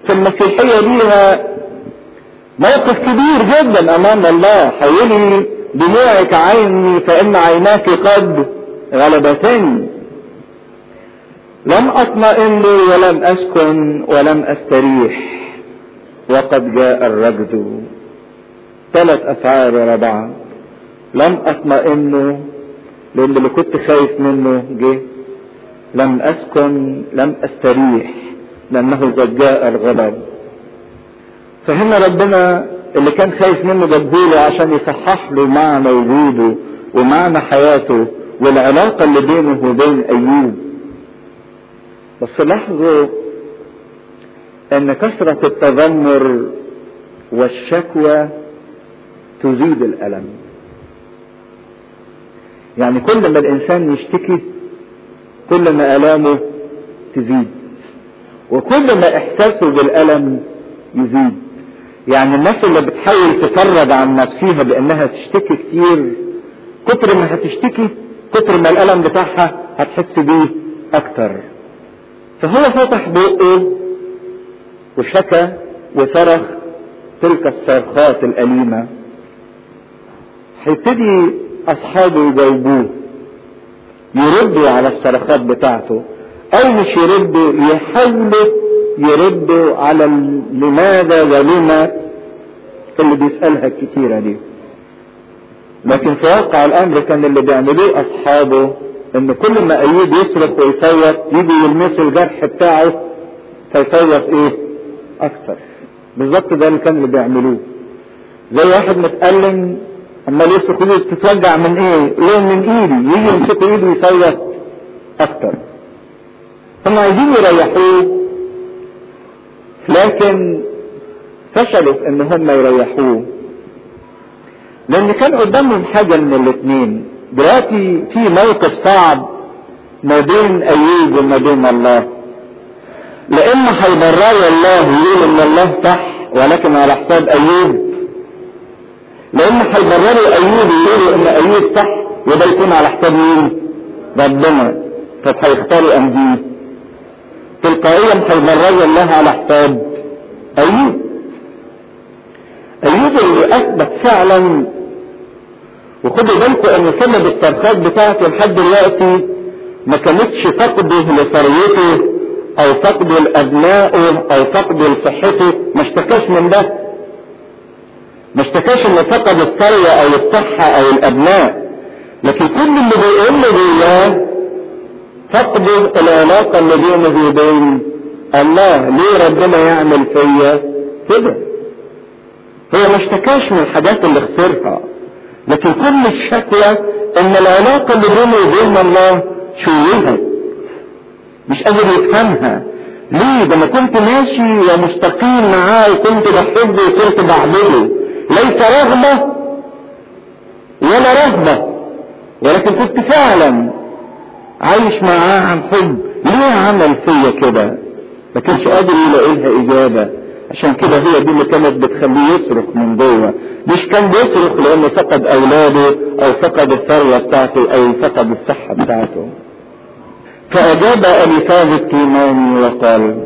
في المسيحية ليها موقف كبير جدا امام الله حولي دموعك عيني فان عيناك قد غلبتني لم اطمئن ولم اسكن ولم استريح وقد جاء الرجد ثلاث افعال ورا بعض لم اطمئن لان اللي كنت خايف منه جه لم اسكن لم استريح لانه قد جاء الغضب فهنا ربنا اللي كان خايف منه جابهوله عشان يصحح له معنى وجوده ومعنى حياته والعلاقة اللي بينه وبين أيوب بس لاحظوا ان كثرة التذمر والشكوى تزيد الألم يعني كل ما الإنسان يشتكي كل ما آلامه تزيد وكل ما إحساسه بالألم يزيد يعني الناس اللي بتحاول تفرج عن نفسها بانها تشتكي كتير كتر ما هتشتكي كتر ما الالم بتاعها هتحس بيه اكتر فهو فتح بقه وشكى وصرخ تلك الصرخات الأليمة هيبتدي أصحابه يجاوبوه يردوا على الصرخات بتاعته أو مش يردوا يحاولوا يردوا على لماذا ولما اللي بيسألها الكتيرة دي لكن في واقع الأمر كان اللي بيعملوه أصحابه إن كل ما أيوب يصرخ ويصوت يجي يلمسوا الجرح بتاعه فيصوت إيه؟ أكثر بالظبط ده اللي كان اللي بيعملوه زي واحد متألم عمال يصرخ يقول تتوجع من إيه؟ يقول من إيدي يجي يمسكوا إيده ويصوت أكثر هم عايزين يريحوه لكن فشلوا في ان هم يريحوه لان كان قدامهم حاجة من الاثنين دلوقتي في موقف صعب ما بين ايوب وما بين الله لان هيبرروا الله ويقول ان الله صح ولكن على حساب ايوب لان هيبرروا ايوب ويقولوا ان ايوب صح وده يكون على حساب مين ربنا طب هيختاروا انجيل تلقائيا هيبرروا الله على حساب ايوب ايوب اللي اثبت فعلا وخدوا بالكم ان سبب الصرخات بتاعته لحد دلوقتي ما كانتش فقده لثروته او فقده لابنائه او فقده لصحته ما اشتكاش من ده ما اشتكاش انه فقد الثروة او الصحة او الابناء لكن كل اللي بيقول له بالله فقده العلاقة اللي بينه وبين الله ليه ربنا يعمل فيا كده هو ما اشتكاش من الحاجات اللي خسرها لكن كل الشكوى ان العلاقة اللي بينه وبين الله شوهت مش قادر يفهمها ليه ده انا كنت ماشي ومستقيم معاه وكنت بحبه وكنت بعبده ليس رغبة ولا رهبة ولكن كنت فعلا عايش معاه عن حب ليه عمل فيا كده ما كانش قادر يلاقي لها اجابة عشان كده هي دي اللي كانت بتخليه يصرخ من جوه مش كان بيصرخ لانه فقد اولاده او فقد الثروة بتاعته او فقد الصحة بتاعته فاجاب اليفاز التيماني وقال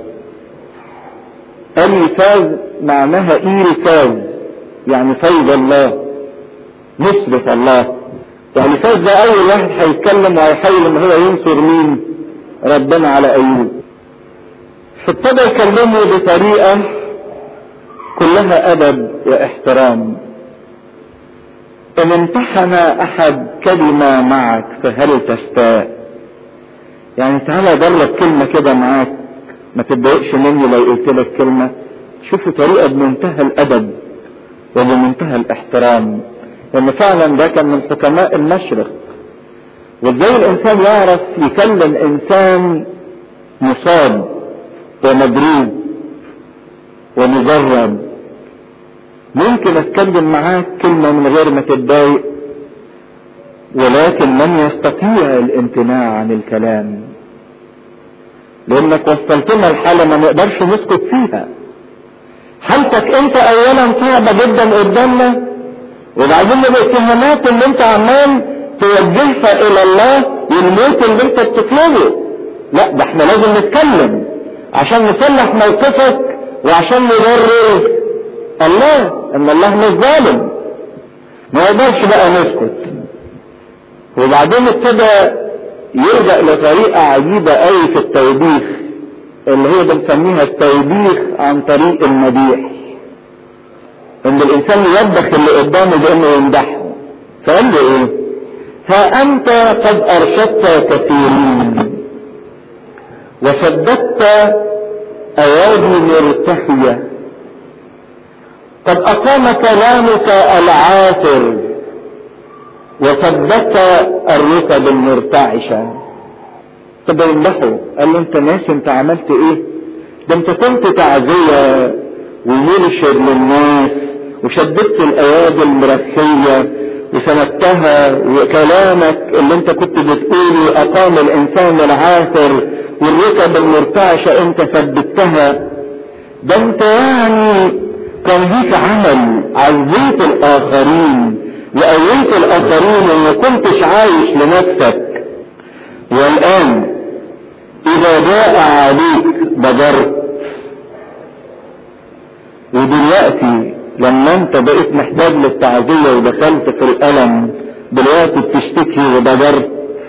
اليفاز معناها ايرفاز يعني فيض الله نصرة الله يعني فاز ده اول واحد هيتكلم وهيحاول ان هو ينصر مين ربنا على ايوب فابتدى يكلمه بطريقة كلها ادب واحترام ان امتحن احد كلمة معك فهل تستاء يعني تعالى ضرب كلمة كده معاك ما تتضايقش مني لو قلت لك كلمة شوفوا طريقة بمنتهى الادب وبمنتهى الاحترام لان فعلا ده كان من حكماء المشرق وازاي الانسان يعرف يكلم انسان مصاب ومضروب ومجرب ممكن اتكلم معاك كلمة من غير ما تتضايق ولكن من يستطيع الامتناع عن الكلام لانك وصلتنا الحالة ما نقدرش نسكت فيها حالتك انت اولا صعبة جدا قدامنا وبعدين الاتهامات اللي انت عمال توجهها الى الله والموت اللي انت بتطلبه لا ده احنا لازم نتكلم عشان نصلح موقفك وعشان نبرر الله ان الله مش ظالم ما يقدرش بقى نسكت وبعدين ابتدى يلجأ لطريقة عجيبة قوي في التوبيخ اللي هي بنسميها التوبيخ عن طريق المديح ان الانسان يوبخ اللي قدامه بانه يمدحه فقال له ايه ها انت قد ارشدت كثيرين وشددت ايادي مرتخية قد اقام كلامك العاثر وثبت الركب المرتعشة طب يمدحه قال له انت ناسي انت عملت ايه ده انت كنت تعزية ومرشد للناس وشددت الايادي المرخية وسندتها وكلامك اللي انت كنت بتقوله اقام الانسان العاثر والركب المرتعشة انت ثبتها ده انت يعني كان ليك عمل عزيت الاخرين وقويت الاخرين وما كنتش عايش لنفسك والان اذا جاء عليك بجرت ودلوقتي لما انت بقيت محتاج للتعزية ودخلت في الالم دلوقتي بتشتكي وبجرت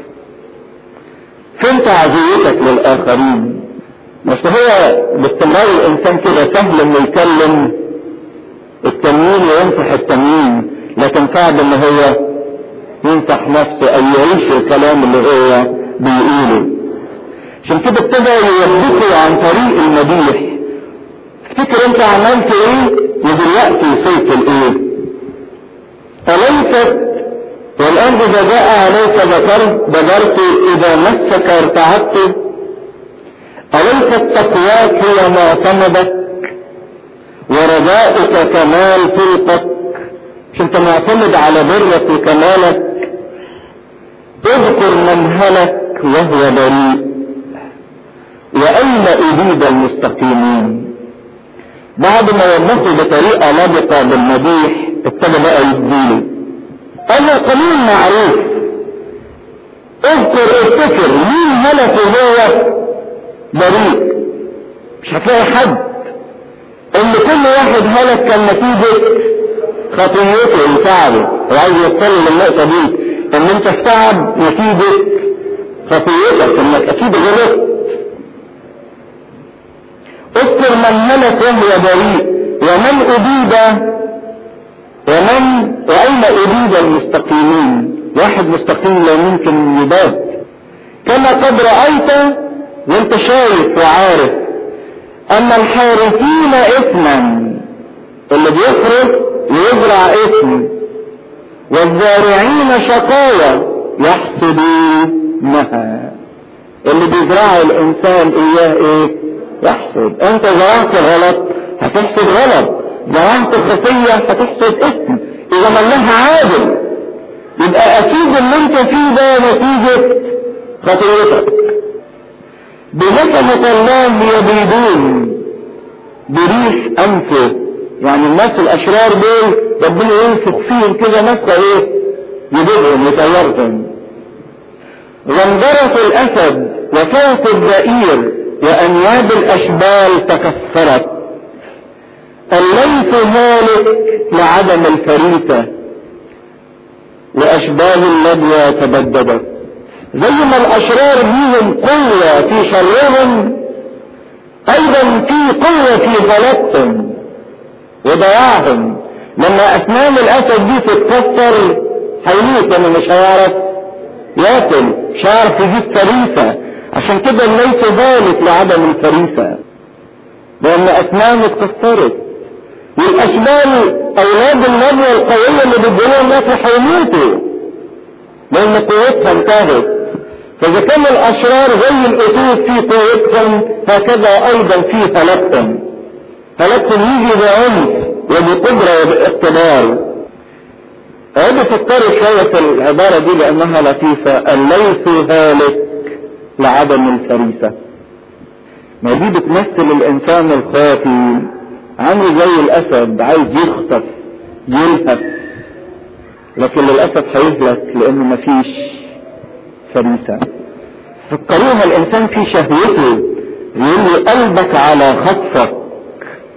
فين تعزيتك للاخرين مش هو باستمرار الانسان كده سهل انه يكلم التنين وينصح التنين لكن صعب ان هو ينصح نفسه او يعيش الكلام اللي هو بيقوله عشان كده ابتدى يوبخه عن طريق المديح افتكر انت عملت ايه ودلوقتي وصلت لايه أليست والآن إذا جاء عليك ذكرت بذرت إذا مسك ارتعدت أليست تقواك هي معتمدك ورجاؤك كمال طلقك مش انت معتمد على برك وكمالك اذكر من هلك وهو بريء وأين أبيد المستقيمين بعد ما وضحوا بطريقة لبقة بالمديح ابتدى بقى يديله قال له قانون معروف اذكر افتكر مين هلك وهو بريء مش هتلاقي حد ان كل واحد هلك كان نتيجة خطيته وتعبه وعايز يتكلم النقطة دي ان انت تعب نتيجة خطيتك انك اكيد غلطت اذكر من هلك وهو بريء ومن ابيد ومن واين ابيد المستقيمين واحد مستقيم لا يمكن يباد كما قد رأيت وانت شايف وعارف ان الحارثين اثما اللي بيحرث ويزرع اثم والزارعين شقاوة يحسدونها اللي بيزرعه الانسان اياه ايه يحسد انت زرعت غلط هتحسد غلط زرعت خطية هتحسد اسم اذا ما الله عادل يبقى اكيد اللي انت فيه ده نتيجة خطيتك بنكمة الله يبيدون بريح انفه يعني الناس الاشرار دول ربنا ينفخ فيهم كده نفسه ايه يبيدهم يطيرهم غندرة الاسد وصوت الزئير وانياب الاشبال تكسرت الليث هالك لعدم الفريسة واشبال الندوة تبددت زي ما الاشرار ليهم قوة في شرهم ايضا في قوة في غلطهم وضياعهم لما اسنان الاسد دي تتكسر هيموت لما مش هيعرف ياكل مش هيعرف يجيب فريسة عشان كده ليس ذلك لعدم الفريسة لان اسنانه اتكسرت والاشبال اولاد النبوة القوية اللي بيدينوها الناس هيموتوا لان قوتها انتهت فاذا كان الاشرار زي الاسود في قوتهم هكذا ايضا في هلاكهم هلاكهم يجي بعنف وبقدرة وباقتدار عيد فكروا شوية في العبارة دي لانها لطيفة الليث هالك لعدم الفريسة ما دي بتمثل الانسان الخاطي عامل زي الاسد عايز يخطف يلهث لكن للاسف هيهلك لانه مفيش فريسة فكروها الانسان في شهوته يقول له قلبك على خطفك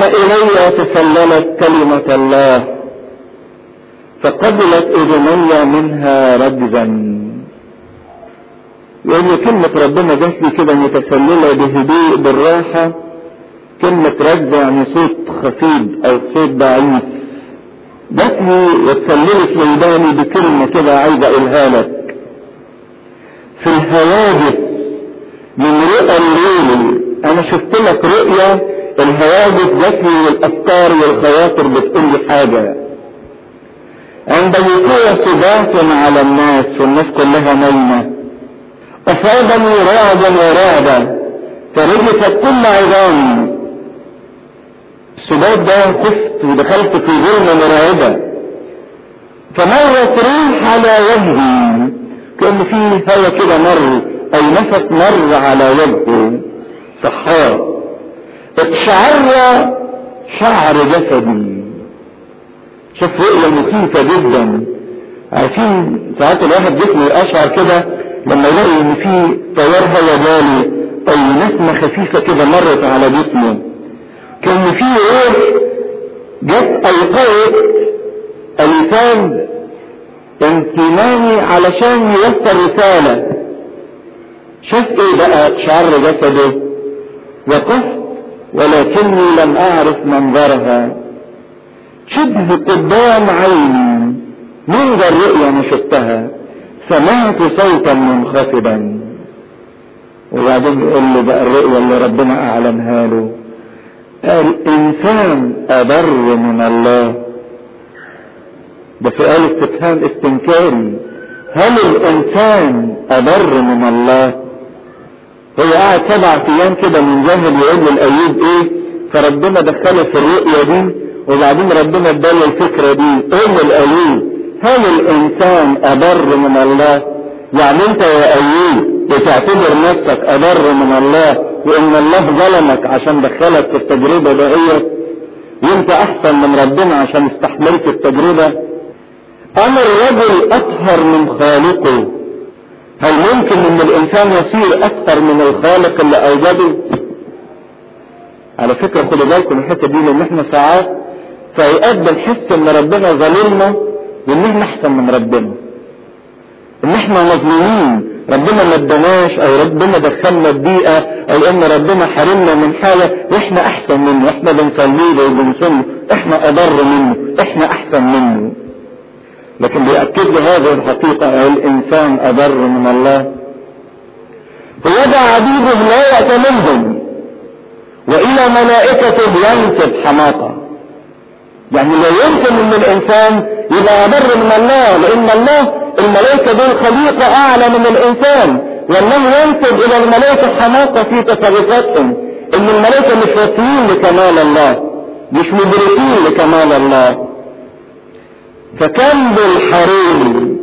إلي تسللت كلمة الله فقبلت أذني منها رجزا لأن كلمة ربنا جات لي كده متسللة بهدوء بالراحة كلمة رجز يعني صوت خفيف أو صوت ضعيف جات لي واتسللت لوداني بكلمة كده عايز أقولها لك في الهواجس من رؤى الليل أنا شفت لك رؤية الهواجس جات لي والأفكار والخواطر بتقول لي حاجة عند وقوع صداع على الناس والناس كلها نايمه أصابني رعبا ورعبا فرجفت كل عظامي السبات ده خفت ودخلت في ظلمة مرعبة فمرت ريح على وجهي كأن في هوا كده مر أو نفس مر على وجهه صحار اتشعر شعر جسدي شوف رؤية مخيفة جدا عارفين ساعات الواحد جسمه يقشعر كده لما يلاقي ان في تيار هوا جالي او نسمة خفيفة كده مرت على جسمه كان في روح جت ايقظت الانسان امتناني علشان يوصل رسالة شاف ايه بقى شعر جسده وقفت ولكني لم اعرف منظرها شبه قدام عيني منظر رؤيا انا شفتها سمعت صوتا منخفضا وبعدين يقول له بقى الرؤيا اللي ربنا اعلنها له الانسان اضر من الله ده سؤال استفهام استنكاري هل الانسان اضر من الله هو قاعد سبع ايام كده منجهل يقول للايوب ايه فربنا دخله في الرؤيا دي وبعدين ربنا اداله الفكره دي قول للايوب هل الانسان اضر من الله يعني انت يا ايوب بتعتبر نفسك اضر من الله وان الله ظلمك عشان دخلك في التجربة دهيت وانت احسن من ربنا عشان استحملت التجربة انا الرجل اطهر من خالقه هل ممكن ان الانسان يصير اكثر من الخالق اللي اوجده على فكرة خدوا بالكم الحتة دي لان احنا ساعات في اوقات بنحس ان ربنا ظالمنا وان احنا احسن من ربنا ان احنا مظلومين ربنا ما اداناش او ربنا دخلنا البيئة او ان ربنا حرمنا من حاجة واحنا احسن منه احنا بنصلي له وبنصلي احنا اضر منه احنا احسن منه لكن بيأكد لي هذه الحقيقة الانسان اضر من الله ويدع عبيده لا يأت منهم والى ملائكته ينسب حماقة يعني لا يمكن ان الانسان يبقى اضر من الله لان الله الملائكة دول خليقة اعلى من الانسان والله ينسب الى الملائكة حماقة في تصرفاتهم ان الملائكة مش واصلين لكمال الله مش مدركين لكمال الله فكم بالحريم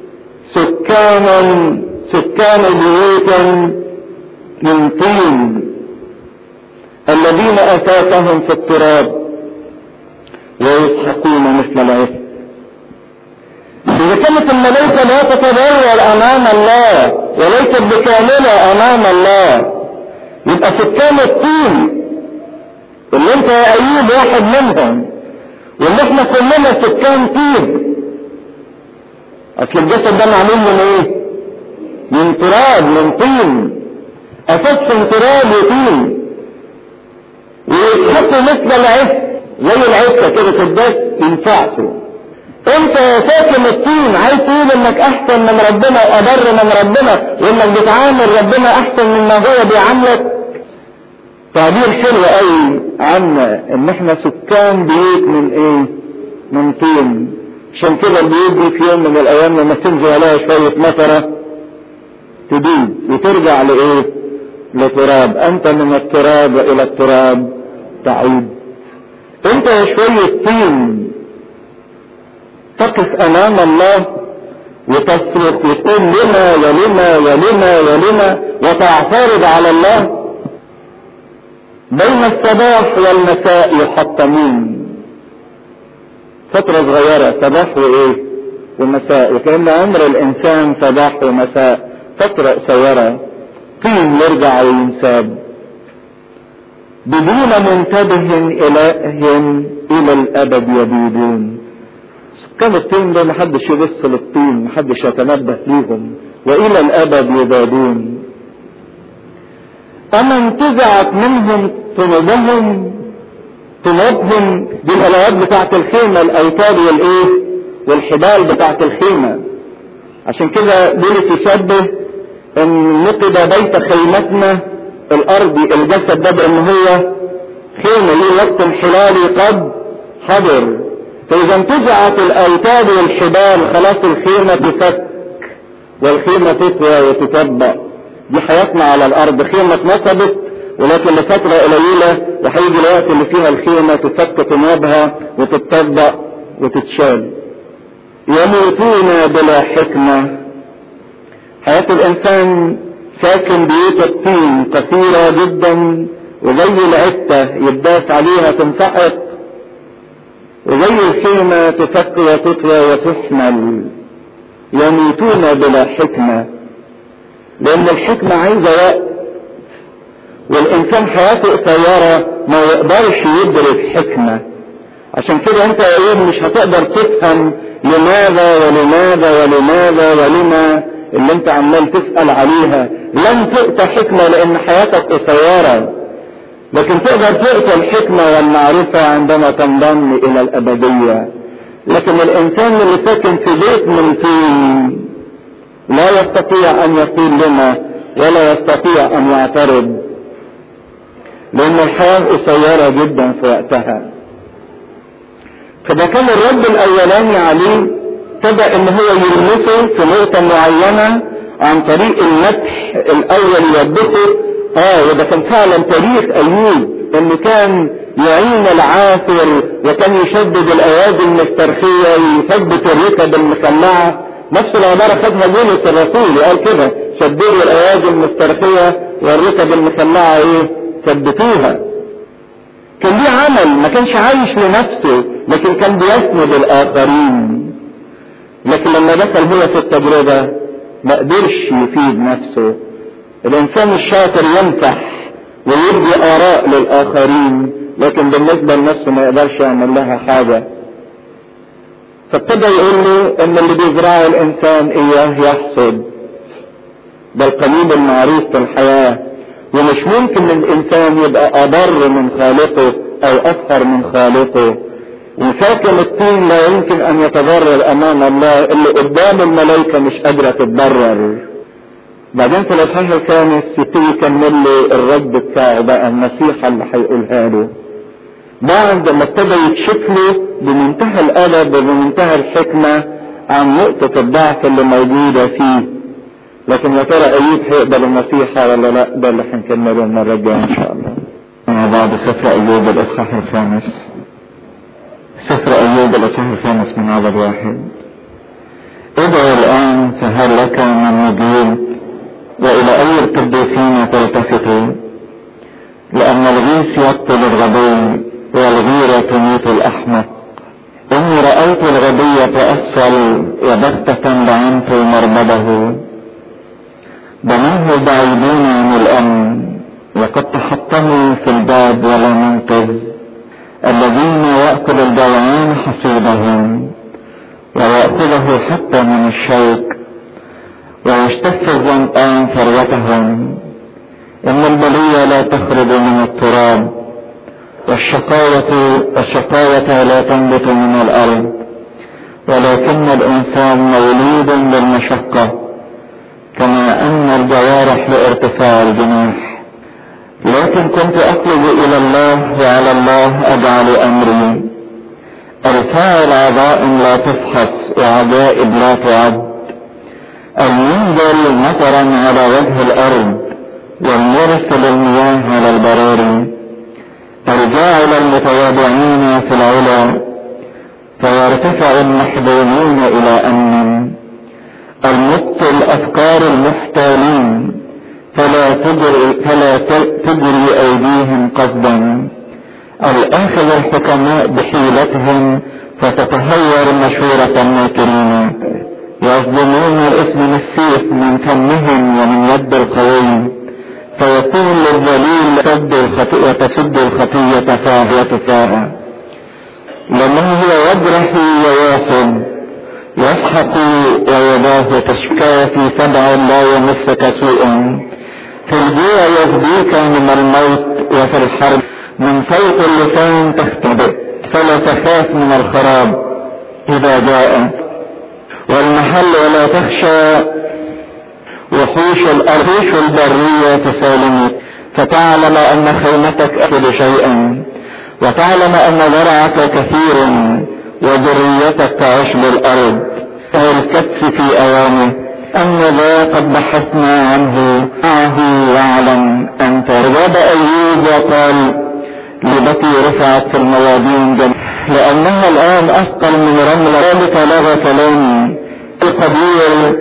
سكانا سكان بيوتا من طين الذين اساسهم في التراب ويسحقون مثل العسل إذا كانت الملائكة لا تتبرر أمام الله وليست بكاملة أمام الله يبقى سكان الطين اللي أنت يا أيوب واحد منهم واللي احنا كلنا سكان طين أصل الجسد ده معمول من إيه؟ من تراب من طين أساسهم تراب وطين ويتحطوا مثل العسل زي العسة كده تداس ينفعسوا انت يا ساكن الطين عايز تقول انك احسن من ربنا واضر من ربنا وانك بتعامل ربنا احسن مما هو بيعاملك تعبير حلو قوي عنا ان احنا سكان بيوت من ايه من طين عشان كده البيوت دي في يوم من الايام لما تنزل عليها شوية مطرة تدوب وترجع لايه لتراب انت من التراب الى التراب تعود انت يا شوية طين تقف امام الله وتصرخ وتقول لما ولما ولما ولما وتعترض على الله بين الصباح والمساء يحطمون فترة صغيرة صباح وايه ومساء وكأن عمر الانسان صباح ومساء فترة قصيرة طين يرجع وينساب بدون منتبه إلههم إلى الأبد يبيدون سكان الطين ده محدش يبص للطين محدش يتنبه ليهم وإلى الأبد يبادون أما انتزعت منهم طنوبهم طنوبهم دي الألوات بتاعت الخيمة الأوتاد والإيه والحبال بتاعت الخيمة عشان كده بولس يشبه ان نقد بيت خيمتنا الارضي الجسد ده بان هو خيمة ليه وقت انحلالي قد حضر فاذا انتزعت الاوتاد والحبال خلاص الخيمة تفك والخيمة تطوى وتطبق دي حياتنا على الارض خيمة اتنصبت ولكن لفترة قليلة وهيجي الوقت اللي فيها الخيمة تفك طنابها وتتطبق وتتشال يموتون بلا حكمة حياة الإنسان ساكن بيوت الطين قصيرة جدا وزي العتة يداس عليها تنسحق وزي الخيمة تفك وتطوى وتحمل يموتون بلا حكمة لأن الحكمة عايزة وقت والإنسان حياته قصيرة ما يقدرش يدرك حكمة عشان كده أنت يا إيه مش هتقدر تفهم لماذا ولماذا ولماذا ولما اللي انت عمال تسأل عليها لن تؤتى حكمة لان حياتك قصيرة لكن تقدر تؤتى الحكمة والمعرفة عندما تنضم الى الابدية لكن الانسان اللي ساكن في بيت من طين لا يستطيع ان يقول لنا ولا يستطيع ان يعترض لان الحياة قصيرة جدا في وقتها فده كان الرد الاولاني عليه ابتدى ان هو يلمسه في نقطة معينة عن طريق المدح الاول يوبخه اه وده كان فعلا تاريخ ايوب انه كان يعين العاثر وكان يشدد الايادي المسترخية ويثبت الركب المخلعة نفس العبارة خدها بولس الرسول وقال كده شددوا الايادي المسترخية والركب المخلعة ايه ثبتوها كان ليه عمل ما كانش عايش لنفسه لكن كان بيسند الاخرين لكن لما دخل هو في التجربة ما قدرش يفيد نفسه الانسان الشاطر ينصح ويدي اراء للاخرين لكن بالنسبة لنفسه ما يقدرش يعمل لها حاجة فابتدى يقول له ان اللي بيزرعه الانسان اياه يحصد ده القانون المعروف في الحياة ومش ممكن الانسان يبقى اضر من خالقه او اكثر من خالقه وساكن الطين لا يمكن ان يتضرر امام الله اللي قدام الملائكة مش قادرة تتضرر بعدين في الاصحاح الخامس يبتدي يكمل له الرد بتاعه بقى النصيحة اللي هيقولها له بعد ما ابتدى يكشف له بمنتهى الادب وبمنتهى الحكمة عن نقطة الضعف اللي موجودة فيه لكن يا ترى ايوب هيقبل النصيحة ولا لا ده اللي هنكمله المرة الجاية ان شاء الله مع بعض سفر ايوب الاصحاح الخامس سفر ايوب الاصحاح الخامس من عدد واحد ادعو الان فهل لك من مجيب والى اي القديسين تلتفتوا لان الغيث يقتل الغبي والغيرة تميت الاحمق اني رأيت الغبي تأصل وبغتة لعنت مربده بنوه بعيدون عن الامن وقد تحطموا في الباب ولا منقذ الذين يأكل الجوعان حصيدهم ويأكله حتى من الشوك ويشتف الظمآن ثروتهم إن البلية لا تخرج من التراب والشقاوة الشقاوة لا تنبت من الأرض ولكن الإنسان مولود بالمشقة كما أن الجوارح لارتفاع الجناح لكن كنت أطلب إلى الله وعلى الله أجعل أمري الفاعل عظائم لا تفحص وعجائب لا تعد المنزل مطرا على وجه الأرض والمرسل المياه على البراري الجاعل المتواضعين في العلا فيرتفع المحبوبون إلى أمن المبطل أفكار المحتالين فلا تجري, فلا تجري أيديهم قصدا الآخذ الحكماء بحيلتهم فتتهور مشورة الناكرين يظلمون اسم السيف من فمهم ومن يد القوي فيكون للذليل سد الخطيئة تسد الخطية فهي تفاهى لأنه هو يجرح ويصب يسحق ويداه تشكى في سبع لا يمسك سوء في الجوع يفديك من الموت وفي الحرب من صوت اللسان تختبئ فلا تخاف من الخراب إذا جاء والمحل ولا تخشى وحوش الأرض البرية تسالمك فتعلم أن خيمتك أكل شيئا وتعلم أن زرعك كثير وذريتك تعيش بالأرض والكتف في أوانه أن ذا قد بحثنا عنه معه يعلم أنت رجاب أيوب وقال لبتي رفعت في الموادين جميعا لأنها الآن أثقل من رمل ذلك لغى كلامي القدير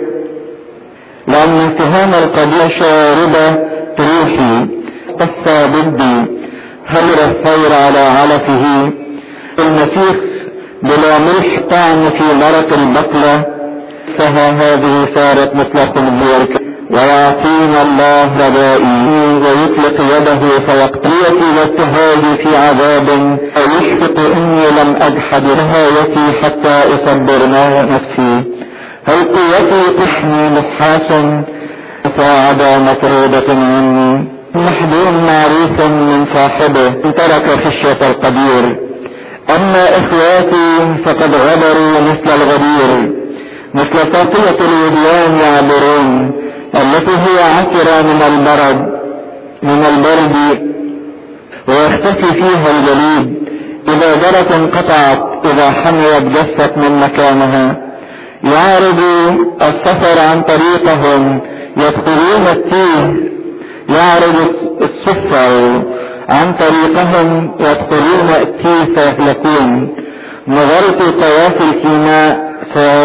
لأن سهام القدير شاربة روحي قصى ضدي همر الثير على علفه المسيح بلا ملح طعم في مرق البقلة فها هذه صارت مثل خبز ويعطينا الله رجائي ويطلق يده فيقتليتي وابتهاجي في عذاب ويشفق اني لم اجحد نهايتي حتى اصبر نفسي هل قوتي تحمي نحاس مساعدة مطرودة عني محبوب معروف من صاحبه ترك خشية القدير اما اخواتي فقد غدروا مثل الغدير مثل ساقية الوديان يعبرون التي هي عسرة من البرد من البرد ويختفي فيها الجليد إذا جرت انقطعت إذا حميت جفت من مكانها يعرض السفر عن طريقهم يدخلون التيه يعرض السفر عن طريقهم يدخلون التيه فيهلكون نظرت طواف الكيماء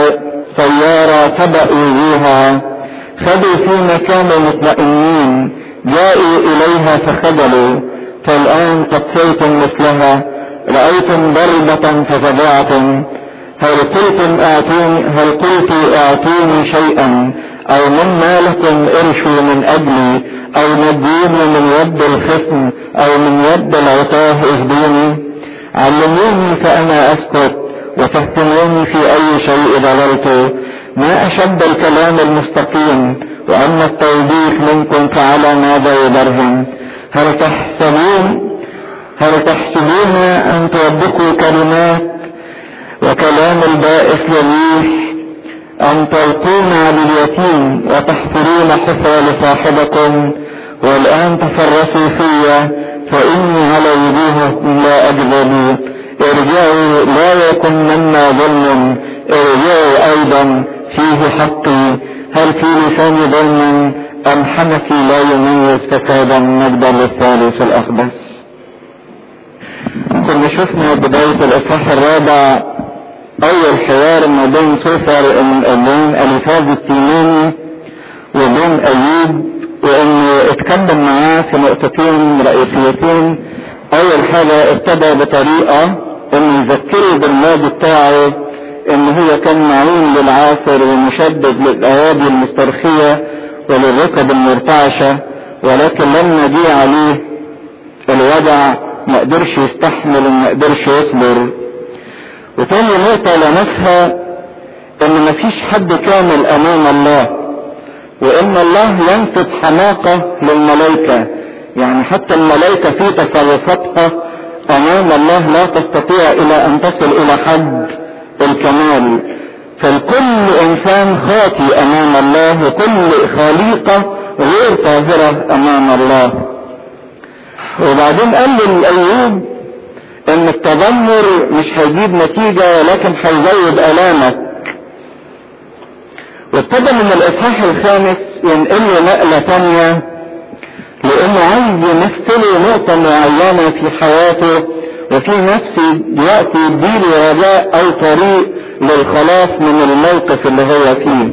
سيارة سبق وجوها خدوا في مكان مطمئنين جاءوا إليها فخجلوا فالآن قد صرتم مثلها رأيتم ضربة ففزعتم هل قلتم اعطوني هل قلت اعطوني شيئا او مما لكم ارشوا من اجلي او نجوني من يد الخصم او من يد العطاه اهدوني علموني فانا اسكت وفهموني في اي شيء ضللت ما اشد الكلام المستقيم واما التوبيخ منكم فعلى ماذا يبرهن هل تحسبون هل تحسبون ان توبخوا كلمات وكلام البائس للريح أن تلقون على اليتيم وتحفرون حفرة لصاحبكم والآن تفرسوا فيا فإني على وجوهكم لا أجذب ارجعوا لا يكن منا ظلم ارجعوا أيضا فيه حقي هل في لساني ظلم أم حنكي لا يميز فسادا مجدا للثالث الأخبث كنا شفنا بداية الإصحاح الرابع اول حوار ما بين سفر بين الفاظ التيماني وبين ايوب وانه اتكلم معاه في نقطتين رئيسيتين اول حاجة ابتدى بطريقة انه يذكره بالماضي بتاعه ان هو كان معين للعاصر ومشدد للايادي المسترخية وللركب المرتعشة ولكن لما جه عليه الوضع ما قدرش يستحمل وما قدرش يصبر وتاني نقطة لمسها ان مفيش حد كامل امام الله وان الله ينسب حماقة للملائكة يعني حتى الملائكة في تصرفاتها امام الله لا تستطيع الى ان تصل الى حد الكمال فالكل انسان خاطي امام الله وكل خليقة غير طاهرة امام الله وبعدين قال لأيوب ان التذمر مش هيجيب نتيجة لكن هيزود الامك وابتدى من الاصحاح الخامس ينقل له نقلة تانية لانه عايز يمثله نقطة معينة في حياته وفي نفس الوقت يديله رجاء او طريق للخلاص من الموقف اللي هو فيه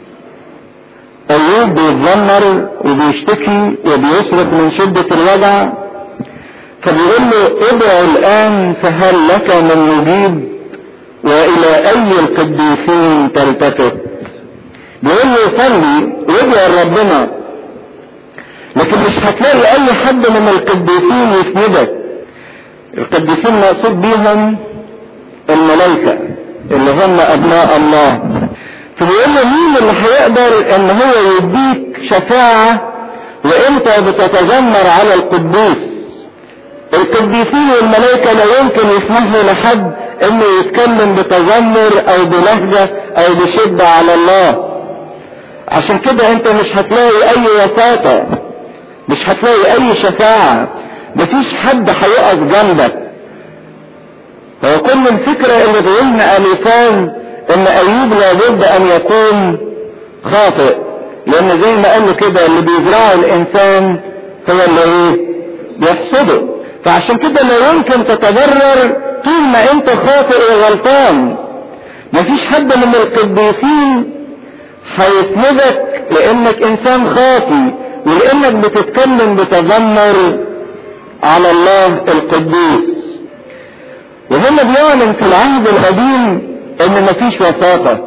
ايوب بيتذمر وبيشتكي وبيصرخ من شدة الوجع فبيقول له ادعو الان فهل لك من مجيب والى اي القديسين تلتفت بيقول له صلي وادعو ربنا لكن لكن مش هتلاقي اي حد من القديسين يسندك القديسين مقصود بيهم الملائكة اللي هم ابناء الله فبيقول له مين اللي هيقدر ان هو يديك شفاعة وانت بتتذمر على القدوس القديسين والملائكة لا يمكن يسمحوا لحد انه يتكلم بتذمر او بلهجة او بشدة على الله عشان كده انت مش هتلاقي اي وساطة مش هتلاقي اي شفاعة مفيش حد هيقف جنبك هو كل الفكرة اللي بيقولنا اليفاز ان ايوب لابد ان يكون خاطئ لان زي ما قالوا كده اللي بيزرعه الانسان هو اللي ايه بيحصده فعشان كده لا يمكن تتبرر طول ما انت خاطئ وغلطان مفيش حد من القديسين هيسندك لانك انسان خاطي ولانك بتتكلم بتذمر على الله القدوس وهنا بيعلن في العهد القديم ان مفيش وساطة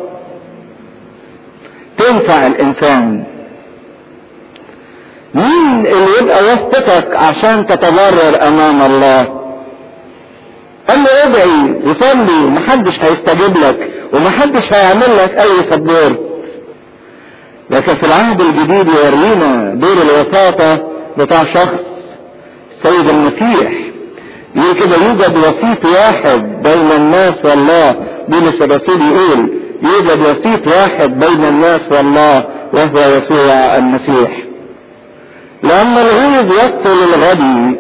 تنفع الانسان مين اللي يبقى وسطك عشان تتضرر امام الله قال له ادعي وصلي ومحدش هيستجيب لك ومحدش هيعمل لك اي سبورت لكن في العهد الجديد يورينا دور الوساطة بتاع شخص السيد المسيح يقول كده يوجد وسيط واحد بين الناس والله بولس الرسول يقول يوجد وسيط واحد بين الناس والله وهو يسوع المسيح لأن الغيظ يقتل الغبي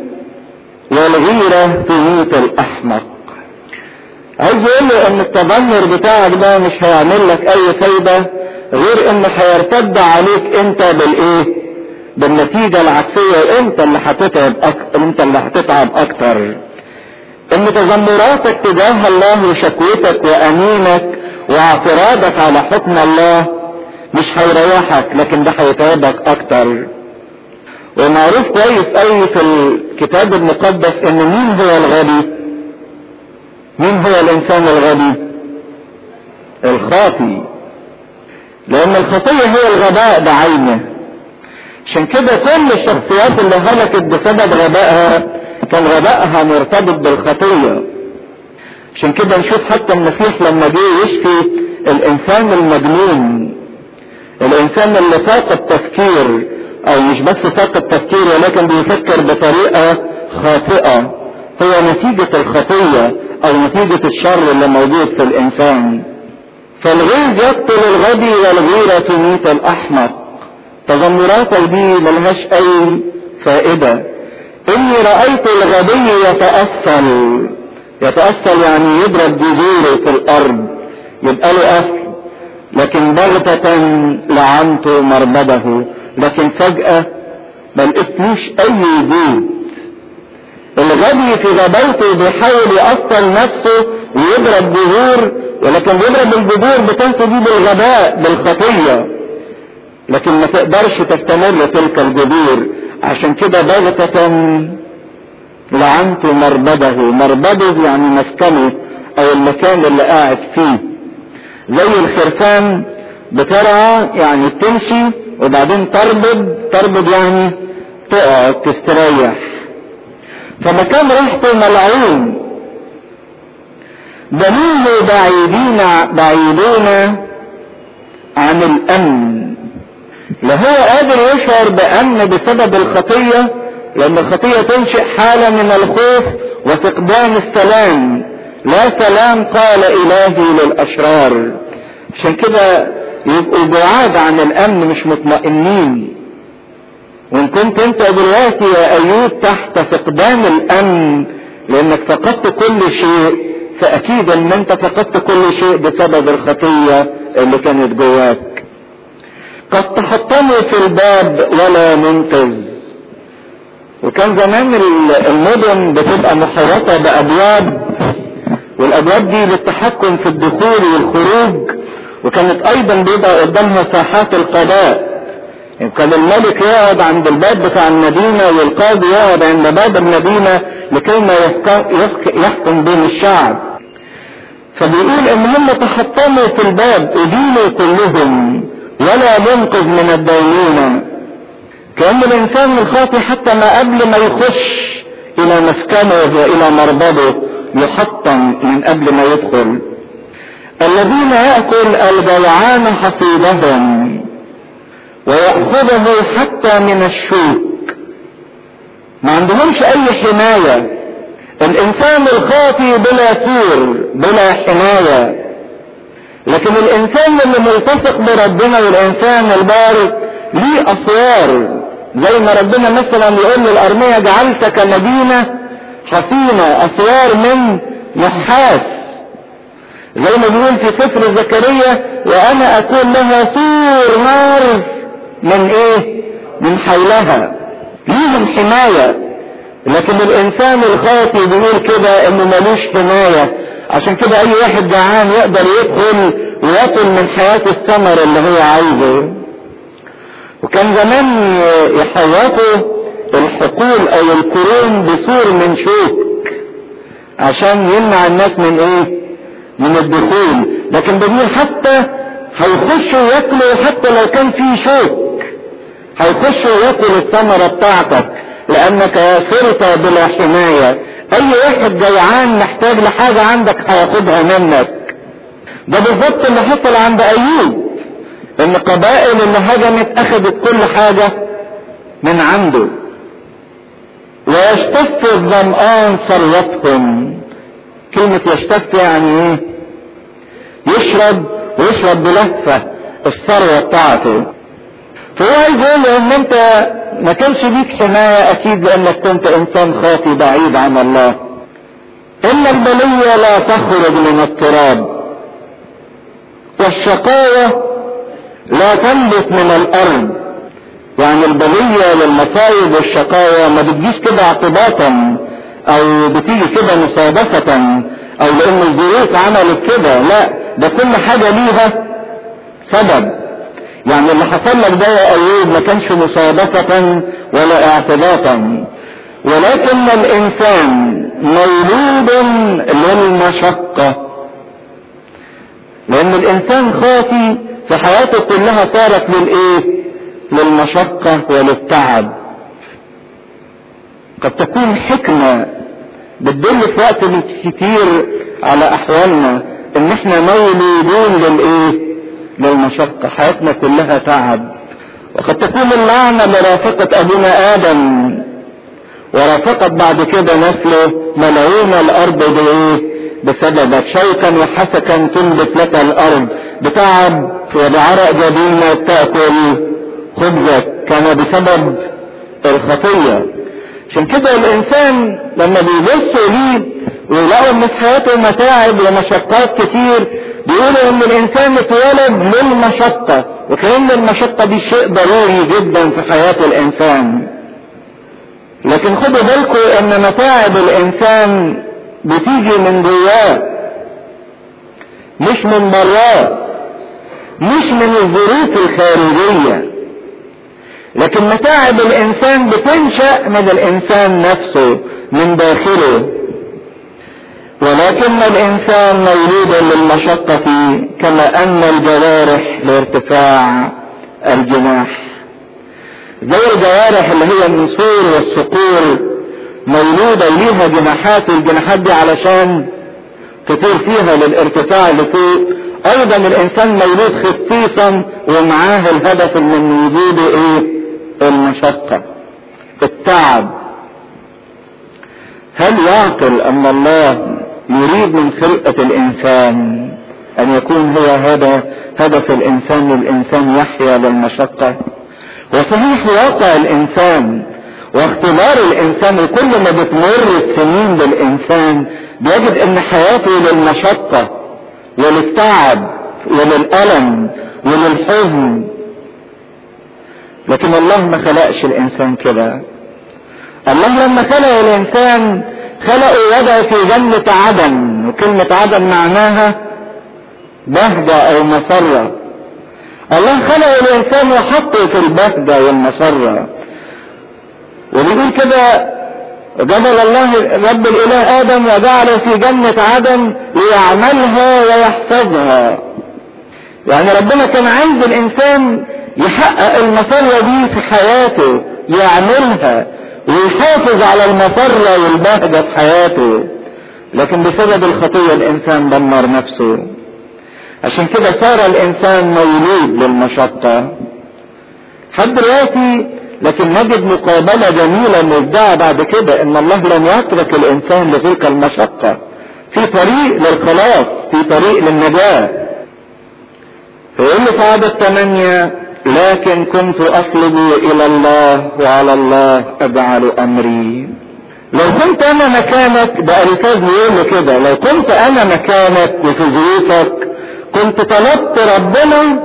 والغيرة تميت الأحمق عايز يقول له ان التذمر بتاعك ده مش هيعمل لك اي فايدة غير ان هيرتد عليك انت بالايه بالنتيجة العكسية انت اللي هتتعب اكتر انت اللي هتتعب اكتر ان تذمراتك تجاه الله وشكوتك وامينك واعتراضك على حكم الله مش هيريحك لكن ده هيتعبك اكتر ومعروف كويس قوي في الكتاب المقدس ان مين هو الغبي مين هو الانسان الغبي الخاطي لان الخطية هي الغباء بعينه عشان كده كل الشخصيات اللي هلكت بسبب غبائها كان غبائها مرتبط بالخطية عشان كده نشوف حتى المسيح لما جه يشفي الانسان المجنون الانسان اللي فاق التفكير او مش بس فاق التفكير ولكن بيفكر بطريقة خاطئة هو نتيجة الخطية او نتيجة الشر اللي موجود في الانسان فالغيظ يقتل الغبي والغيرة تميت الاحمق تذمراتك دي ملهاش اي فائدة اني رأيت الغبي يتأصل يتأصل يعني يضرب جذوره في الارض يبقى له اصل لكن بغتة لعنت مربده لكن فجأة ما لقيتلوش اي وجود الغبي في غباوته بيحاول يأصل نفسه ويضرب جذور ولكن بيضرب الجذور بتاعته دي بالغباء بالخطية لكن ما تقدرش تستمر تلك الجذور عشان كده بغتة لعنت مربده مربده يعني مسكنه او المكان اللي قاعد فيه زي الخرفان بترعى يعني تمشي وبعدين تربض تربض يعني تقعد تستريح فمكان راحته ملعون دليل بعيدين بعيدون عن الامن لا هو قادر يشعر بامن بسبب الخطيه لان الخطيه تنشئ حاله من الخوف وفقدان السلام لا سلام قال الهي للاشرار عشان كده يبقوا بعاد عن الامن مش مطمئنين وان كنت انت دلوقتي يا ايوب تحت فقدان الامن لانك فقدت كل شيء فاكيد ان انت فقدت كل شيء بسبب الخطية اللي كانت جواك قد تحطموا في الباب ولا منقذ وكان زمان المدن بتبقى محوطة بابواب والابواب دي للتحكم في الدخول والخروج وكانت ايضا بيبقى قدامها ساحات القضاء يعني كان الملك يقعد عند الباب بتاع المدينة والقاضي يقعد عند باب المدينة لكي ما يحكم بين الشعب فبيقول ان هم تحطموا في الباب ادينوا كلهم ولا منقذ من الدينونة كأن الإنسان الخاطي حتى ما قبل ما يخش إلى مسكنه وإلى مربضه يحطم من قبل ما يدخل الذين يأكل الجوعان حصيدهم ويأخذه حتى من الشوك ما عندهمش أي حماية الإنسان الخاطي بلا سور بلا حماية لكن الإنسان اللي ملتصق بربنا والإنسان البارد ليه أسوار زي ما ربنا مثلا يقول للأرمية جعلتك مدينة حصينة أسوار من نحاس زي ما بيقول في سفر زكريا وأنا أكون لها سور نار من إيه؟ من حولها ليهم حماية لكن الإنسان الخاطي بيقول كده إنه ملوش حماية عشان كده أي واحد جعان يقدر يدخل وياكل من حياة الثمر اللي هو عايزه وكان زمان يحوطوا الحقول او القرون بسور من شوك عشان يمنع الناس من ايه من الدخول لكن بنقول حتى هيخشوا ياكلوا حتى لو كان في شوك هيخشوا ياكلوا الثمرة بتاعتك لانك صرت بلا حماية اي واحد جوعان محتاج لحاجة عندك هياخدها منك ده بالظبط اللي حصل عند ايوب ان قبائل اللي هجمت اخذت كل حاجة من عنده ويشتف الظمآن ثروتهم كلمة يشتف يعني ايه يشرب ويشرب بلهفة الثروة بتاعته فهو عايز يقول ان انت ما كانش ليك حماية اكيد لانك كنت انسان خاطي بعيد عن الله ان البلية لا تخرج من التراب والشقاوة لا تنبت من الارض يعني البلية والمصايب والشقاوة ما بتجيش كده اعتباطا او بتيجي كده مصادفة او لان الظروف عملت كده لا ده كل حاجة ليها سبب يعني اللي حصل لك ده يا ايوب ما كانش مصادفة ولا اعتباطا ولكن الانسان مولود للمشقة لان الانسان خاطي في حياته كلها صارت للايه للمشقة وللتعب قد تكون حكمة بتدل في وقت كتير على احوالنا ان احنا مولودون للايه للمشقة حياتنا كلها تعب وقد تكون اللعنة لرافقة ابونا ادم ورافقت بعد كده نسله ملعون الارض بايه بسببك شوكا وحسكا تنبت لك الارض بتعب وبعرق جبينك تاكل خبزك كان بسبب الخطيه عشان كده الانسان لما بيبصوا ليه ويلاقوا ان في حياته متاعب ومشقات كتير بيقولوا ان الانسان اتولد للمشقة وكأن المشقة دي شيء ضروري جدا في حياة الانسان لكن خدوا بالكم ان متاعب الانسان بتيجي من جواه مش من براه مش من الظروف الخارجية لكن متاعب الانسان بتنشأ من الانسان نفسه من داخله ولكن الانسان مولود للمشقة كما ان الجوارح لارتفاع الجناح زي الجوارح اللي هي النسور والصقور مولودة ليها جناحات والجناحات دي علشان تطير فيها للارتفاع لفوق ايضا الانسان مولود خصيصا ومعاه الهدف من وجوده ايه المشقة التعب هل يعقل ان الله يريد من خلقة الانسان ان يكون هو هذا هدف الانسان الانسان يحيا للمشقة وصحيح واقع الانسان واختبار الانسان وكل ما بتمر السنين بالانسان بيجد ان حياته للمشقة وللتعب وللألم وللحزن لكن الله ما خلقش الانسان كده الله لما خلق الانسان خلقه وضع في جنة عدن وكلمة عدن معناها بهجة او مسرة الله خلق الانسان وحطه في البهجة والمسرة وبيقول كده جبل الله رب الاله ادم وجعله في جنة عدن ليعملها ويحفظها يعني ربنا كان عايز الانسان يحقق المسرة دي في حياته يعملها ويحافظ على المسرة والبهجة في حياته لكن بسبب الخطية الانسان دمر نفسه عشان كده صار الانسان مولود للمشقة حد دلوقتي لكن نجد مقابلة جميلة مبدعة بعد كده ان الله لم يترك الانسان لتلك المشقة في طريق للخلاص في طريق للنجاة فيقول له في عدد ثمانية لكن كنت اطلب الى الله وعلى الله اجعل امري لو كنت انا مكانك ده الفاظ يقول كده لو كنت انا مكانك وفي ظروفك كنت طلبت ربنا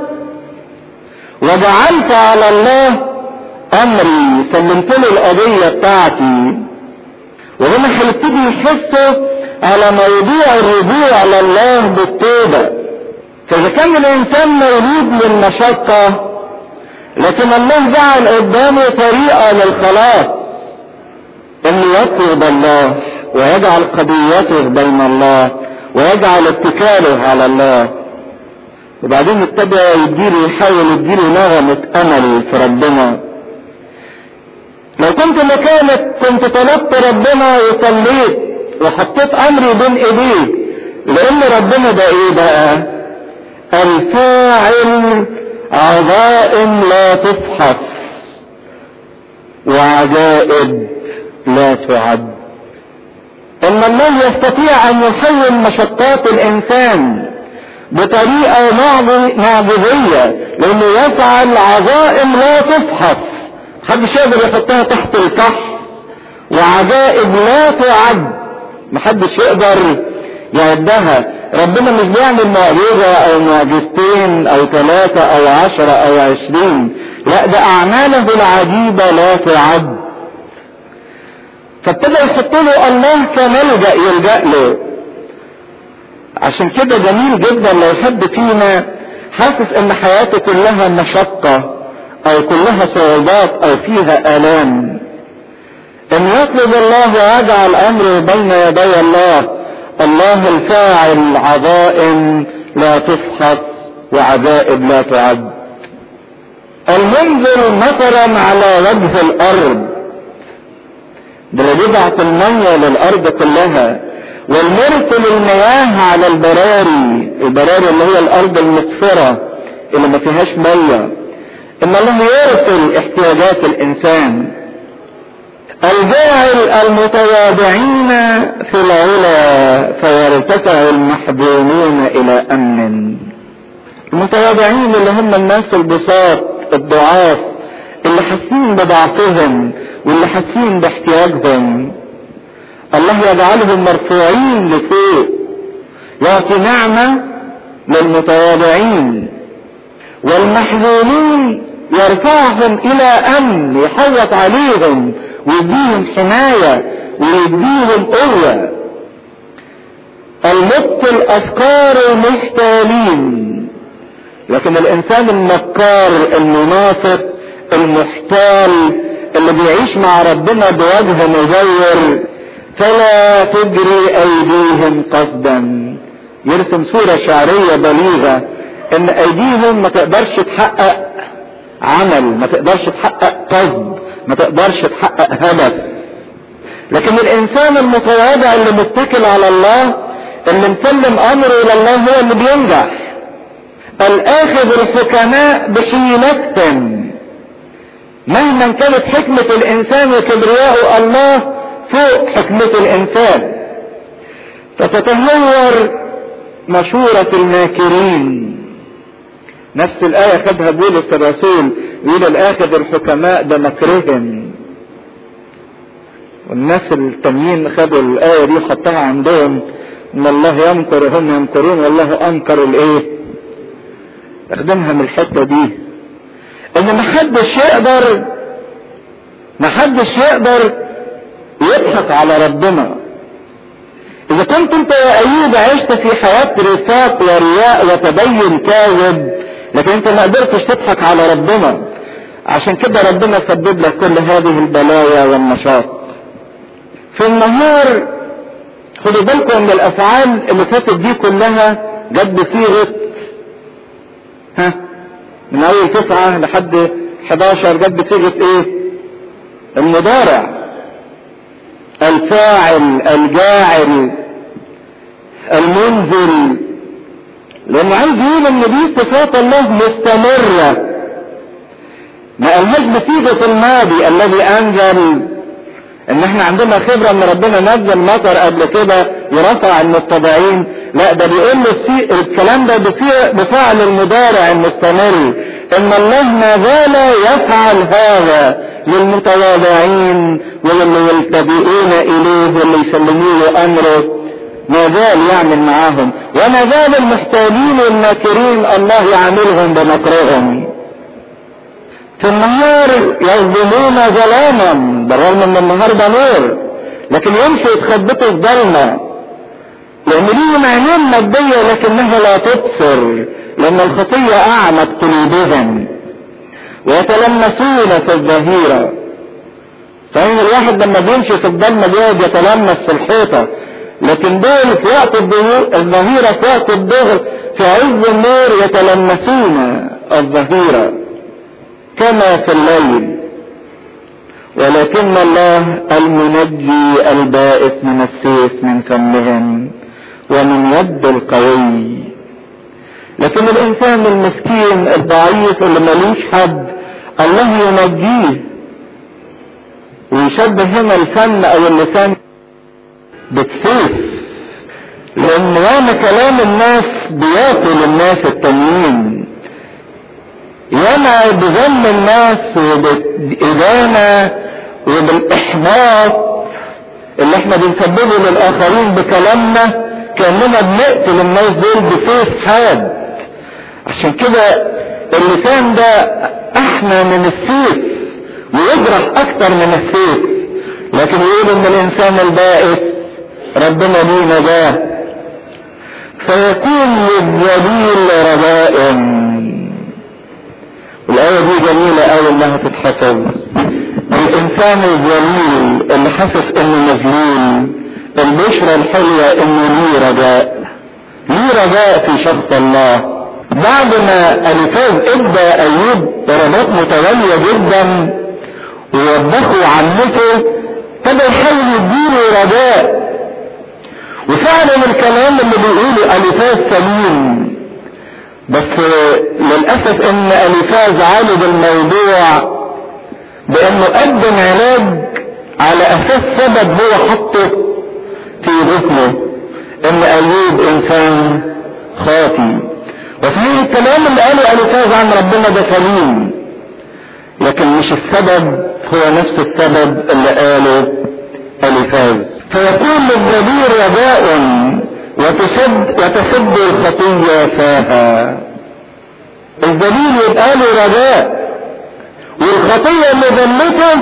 وجعلت على الله امري سلمت له القضية بتاعتي وهنا هيبتدي يحسوا على موضوع الرجوع لله بالتوبة فاذا كان الانسان مولود للمشقة لكن الله جعل قدامه طريقة للخلاص انه يطلب الله ويجعل قضيته بين الله ويجعل اتكاله على الله وبعدين ابتدى يديله يحاول يديله نغمة امل في ربنا لو كنت مكانك كنت طلبت ربنا وصليت وحطيت امري بين ايديه لان ربنا ده ايه بقى الفاعل عظائم لا تفحص وعجائب لا تعد ان الله يستطيع ان يحول مشقات الانسان بطريقة معجزية لانه يفعل عظائم لا تفحص محدش يقدر يحطها تحت الكحف وعجائب لا تعد محدش يقدر يعدها ربنا مش بيعمل معجزة او معجزتين او ثلاثة او عشرة او عشرين لا ده اعماله العجيبة لا تعد فابتدى يحط له الله كملجأ يلجأ له عشان كده جميل جدا لو حد فينا حاسس ان حياته كلها مشقة او كلها صعوبات او فيها الام ان يطلب الله ويجعل امره بين يدي الله الله الفاعل عظائم لا تفحص وعجائب لا تعد المنزل مطرا على وجه الارض ده بيبعت المية للارض كلها والمرسل المياه على البراري البراري اللي هي الارض المقفرة اللي ما فيهاش مية ان الله يرسل احتياجات الانسان الجاعل المتواضعين في العلا فيرتفع المحزونون الى امن المتواضعين اللي هم الناس البساط الضعاف اللي حاسين بضعفهم واللي حاسين باحتياجهم الله يجعلهم مرفوعين لفوق يعطي نعمة للمتواضعين والمحزونين يرفعهم الى امن يحوط عليهم ويديهم حماية ويديهم قوة المبطل افكار محتالين لكن الانسان المكار المنافق المحتال اللي بيعيش مع ربنا بوجه مزور فلا تجري ايديهم قصدا يرسم صورة شعرية بليغة ان ايديهم ما تقدرش تحقق عمل ما تقدرش تحقق قصد ما تقدرش تحقق هدف لكن الانسان المتواضع اللي متكل على الله اللي مسلم امره الى الله هو اللي بينجح الاخذ الحكماء بحيلتهم مهما كانت حكمة الانسان وكبرياء الله فوق حكمة الانسان فتتهور مشورة الماكرين نفس الآية خدها بولس الرسول يقول الآخذ الحكماء بمكرهم والناس التانيين خدوا الآية دي وحطها عندهم إن الله يمكر وهم يمكرون والله أنكر الإيه؟ اخدمها من الحتة دي إن محدش يقدر محدش يقدر يضحك على ربنا إذا كنت أنت يا أيوب عشت في حياة رفاق ورياء وتدين كاذب لكن أنت ما قدرتش تضحك على ربنا عشان كده ربنا سبب لك كل هذه البلايا والنشاط في النهار خدوا بالكم ان الافعال اللي فاتت دي كلها جت بصيغه ها من اول تسعة لحد 11 جت بصيغه ايه المضارع الفاعل الجاعل المنزل لانه عايز يقول ان دي صفات الله مستمرة ما قالهاش بصيغة الماضي الذي انزل ان احنا عندنا خبرة ان ربنا نزل مطر قبل كده ورفع المتبعين لا ده بيقول له الكلام ده بفعل المضارع المستمر ان الله ما زال يفعل هذا للمتواضعين وللي يلتجئون اليه واللي يسلموا له امره ما زال يعمل معاهم وما زال المحتالين والناكرين الله يعاملهم بمكرهم في النهار يظلمون ظلاما بالرغم ان النهار ده نور لكن يمشوا يتخبطوا في ظلمه لان ليهم عينين ماديه لكنها لا تبصر لان الخطيه اعمت قلوبهم ويتلمسون في الظهيره صحيح الواحد لما بيمشي في الضلمه بيقعد يتلمس في الحيطه لكن دول في وقت الظهيره في وقت الظهر في عز النور يتلمسون الظهيره كما في الليل ولكن الله المنجي البائس من السيف من فمهم ومن يد القوي لكن الانسان المسكين الضعيف اللي ملوش حد الله ينجيه ويشبه هنا الفم او اللسان بالسيف لان ياما كلام الناس بياكل الناس التانيين ياما بذم الناس وبالإدانة وبالإحباط اللي احنا بنسببه للآخرين بكلامنا كأننا بنقتل الناس دول بسيف حاد عشان كده اللسان ده احنا من السيف ويجرح اكتر من السيف لكن يقول ان الانسان البائس ربنا ليه نجاه فيكون للذليل رجاء الآية دي جميلة أوي إنها تتحفظ الإنسان الذليل اللي حاسس إنه مذلول البشرى الحلوة إنه ليه رجاء ليه رجاء في شخص الله بعد ما ألفاز ادى أيوب ضربات متوالية جدا ووبخوا عمته ابتدى يحاول يديله رجاء وفعلا الكلام اللي بيقوله ألفاز سليم بس للأسف ان أليفاز عالج الموضوع بانه قدم علاج على اساس سبب هو حطه في ذهنه ان ايوب انسان خاطي وفي الكلام اللي قاله أليفاز عن ربنا ده سليم لكن مش السبب هو نفس السبب اللي قاله أليفاز فيكون للضمير رجاء وتسد وتسد الخطية فاها الدليل يبقى له رجاء والخطية اللي ذلته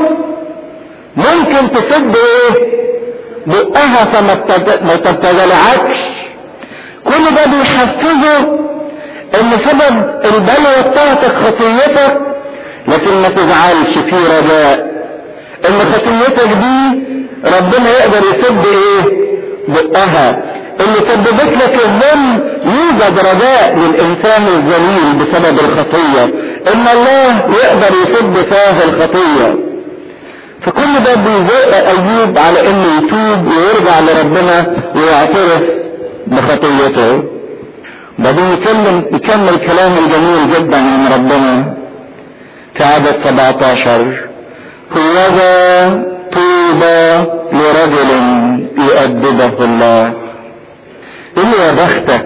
ممكن تسد ايه بقها فما تتجلعكش كل ده بيحفزه ان سبب البلوى بتاعتك خطيتك لكن ما تزعلش في رجاء ان خطيتك دي ربنا يقدر يسد ايه بقها اللي سببت لك الذنب يوجد رجاء للانسان الذليل بسبب الخطيه ان الله يقدر يسد فاه الخطيه فكل ده بيزق ايوب على انه يتوب ويرجع لربنا ويعترف بخطيته بعدين يكلم يكمل كلام الجميل جدا عن ربنا في عدد 17 هوذا طوبى لرجل يؤدبه الله يقول له يا بختك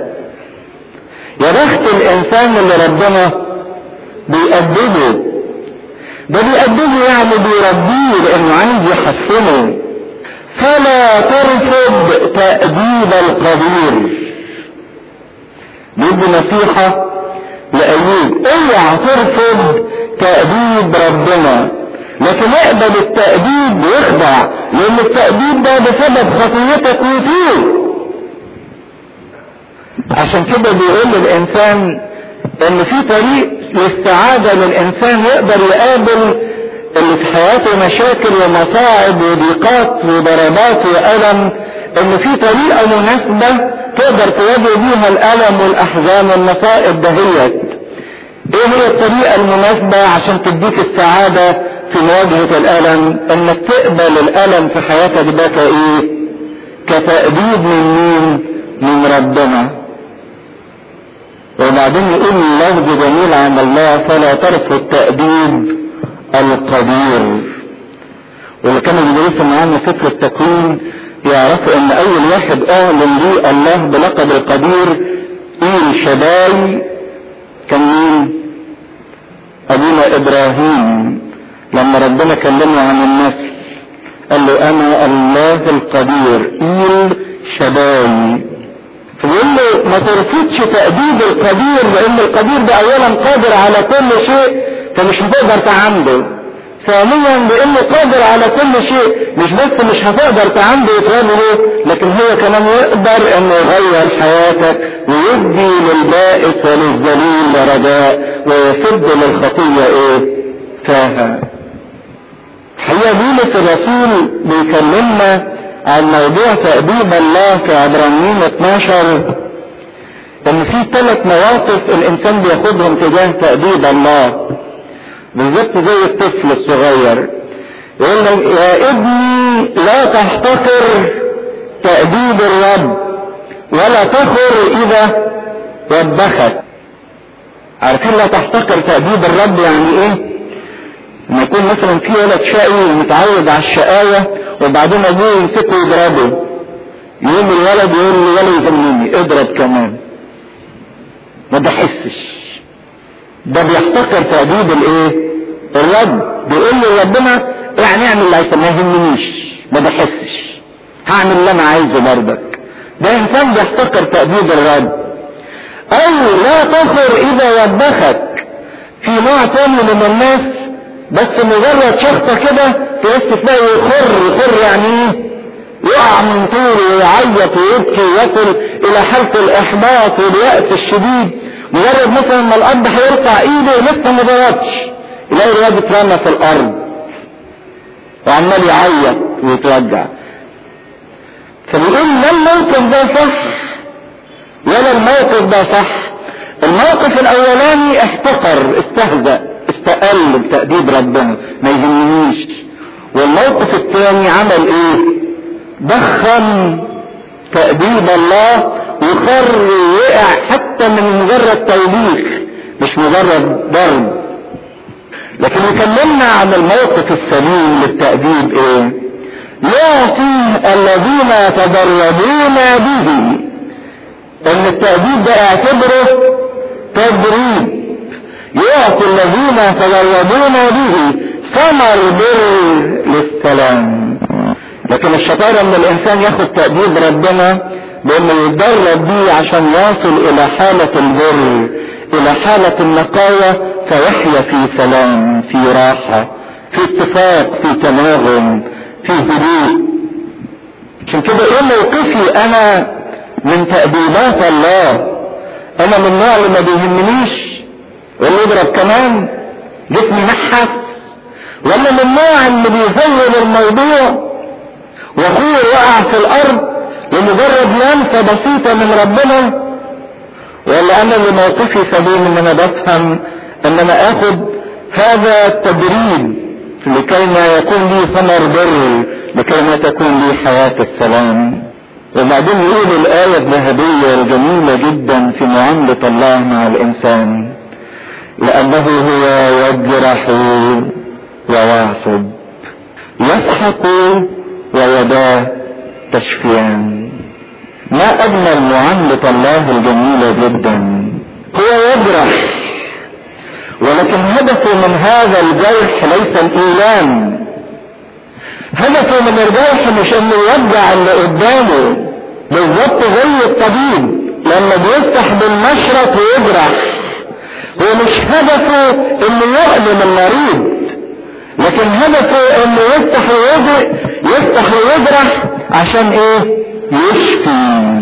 يا بخت الانسان اللي ربنا بيأدبه ده بيأدبه يعني بيربيه لانه عايز يحسنه فلا ترفض تأديب القدير بيدي نصيحة لأيوب اوعى ترفض تأديب ربنا لكن اقبل التأديب واخضع لأن التأديب ده بسبب خطيتك وتوب عشان كده بيقول للإنسان إن في طريق للسعادة للإنسان يقدر يقابل اللي في حياته مشاكل ومصاعب وضيقات وضربات وألم إن في طريقة مناسبة تقدر تواجه بيها الألم والأحزان والمصائب دهيت ايه هي الطريقة المناسبة عشان تديك السعادة في مواجهة الألم انك تقبل الألم في حياتك ده كايه كتأديب من مين من ربنا وبعدين يقول لفظ جميل عن الله فلا ترفض تأديب القدير واللي كانوا بيدرسوا معانا سفر التكوين يعرفوا ان اول واحد اعلن لي الله بلقب القدير ايل شداي كان مين ابونا ابراهيم لما ربنا كلمه عن النسل قال له انا الله القدير ايل شداي فبيقول له ما ترفضش تأديب القدير لان القدير ده اولا قادر على كل شيء فمش هتقدر تعمده ثانيا لانه قادر على كل شيء مش بس مش هتقدر تعمده وتعمل ايه لكن هو كمان يقدر انه يغير حياتك ويدي للبائس وللذليل رجاء ويسد للخطية ايه فاها حقيقة بولس الرسول بيكلمنا عن موضوع تأديب الله في عبرانيين 12 ان في ثلاث مواقف الانسان بياخدهم تجاه تأديب الله بالظبط زي الطفل الصغير يقول لك يا ابني لا تحتقر تأديب الرب ولا تخر اذا وبخك عارفين لا تحتقر تأديب الرب يعني ايه لما يكون مثلا في ولد شقي ومتعود على الشقاوة وبعدين ابوه يمسكه يضربه يقوم الولد يقول له ولا يهمني اضرب كمان ما بحسش ده بيحتقر تأديب الايه الرب بيقول له ربنا يعني اعمل اللي عايزه ما يهمنيش ما بحسش هعمل اللي انا عايزه برضك ده انسان بيحتقر تأديب الرب او لا تخر اذا وبخك في نوع تاني من الناس بس مجرد شخصة كده تحس تلاقي يخر يخر يعني ايه يقع من طوله ويعيط ويبكي ويصل الى حالة الاحباط واليأس الشديد مجرد مثلا ما الاب هيرفع ايده ولسه ما ضربش يلاقي الواد اترمى في الارض وعمال يعيط ويتوجع فبيقول لا الموقف ده صح ولا الموقف ده صح الموقف الاولاني احتقر استهزأ استقل بتأديب ربنا ما يهمنيش والموقف الثاني عمل ايه ضخم تأديب الله وخر وقع حتى من مجرد توبيخ مش مجرد ضرب لكن يكلمنا عن الموقف السليم للتأديب ايه يعطي الذين يتدربون به ان التأديب ده اعتبره تدريب يعطي الذين يتدربون به ثمر بر للسلام لكن الشطارة ان الانسان ياخد تأديب ربنا بانه يتدرب بيه عشان يصل الى حالة البر الى حالة النقاية فيحيا في سلام في راحة في اتفاق في تناغم في هدوء عشان كده ايه موقفي انا من تأديبات الله انا من النوع اللي ما بيهمنيش واللي يضرب كمان جسمي نحس ولا من النوع اللي بيزول الموضوع واخوه وقع في الارض لمجرد لمسة بسيطة من ربنا ولا انا اللي موقفي سليم ان انا بفهم ان انا اخد هذا التدريب لكي ما يكون لي ثمر بر لكي ما تكون لي حياة السلام وبعدين يقول الآية الذهبية الجميلة جدا في معاملة الله مع الإنسان لأنه هو يجرح ويعصب يسحق ويداه تشفيان ما أجمل معاملة الله الجميلة جدا هو يجرح ولكن هدفه من هذا الجرح ليس الإيلام هدفه من الجرح مش انه يوجع اللي قدامه بالظبط زي الطبيب لما بيفتح بالمشرط ويجرح هو مش هدفه انه يؤلم المريض لكن هدفه انه يفتح ويجرح يفتح ويجرح عشان ايه يشفي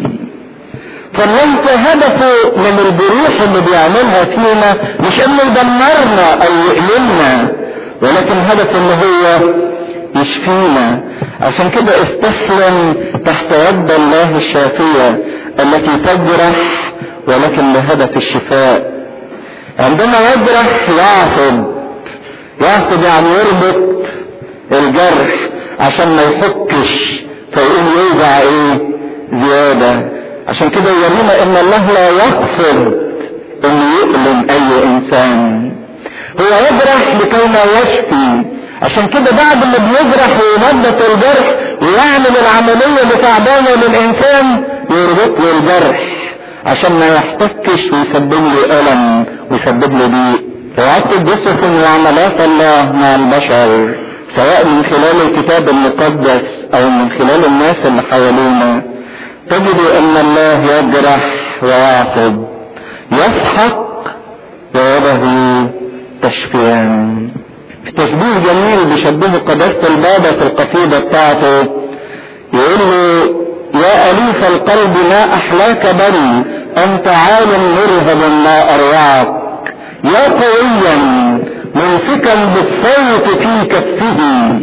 فليس هدفه من الجروح اللي بيعملها فينا مش انه يدمرنا او يؤلمنا ولكن هدفه ان هو يشفينا عشان كده استسلم تحت يد الله الشافية التي تجرح ولكن لهدف الشفاء عندما يجرح يعصب يعقد يعني يربط الجرح عشان ما يحكش فيقوم يوجع ايه زيادة عشان كده يورينا ان الله لا يقصد انه يؤلم اي انسان هو يجرح لكي ما يشفي عشان كده بعد ما بيجرح وينبت الجرح ويعمل العملية اللي تعبانة للإنسان يربط له الجرح عشان ما يحتكش ويسبب له ألم ويسبب له ضيق فيعطي بصف معاملات الله مع البشر سواء من خلال الكتاب المقدس أو من خلال الناس اللي حوالينا تجد أن الله يجرح ويعصب يسحق ويده تشفيان في تشبيه جميل بيشبهه قداسة البابا في القصيدة بتاعته يقول له يا أليف القلب ما أحلاك بل أنت عالم مرهب ما أروعك يا قويا ممسكا بالصوت في كفه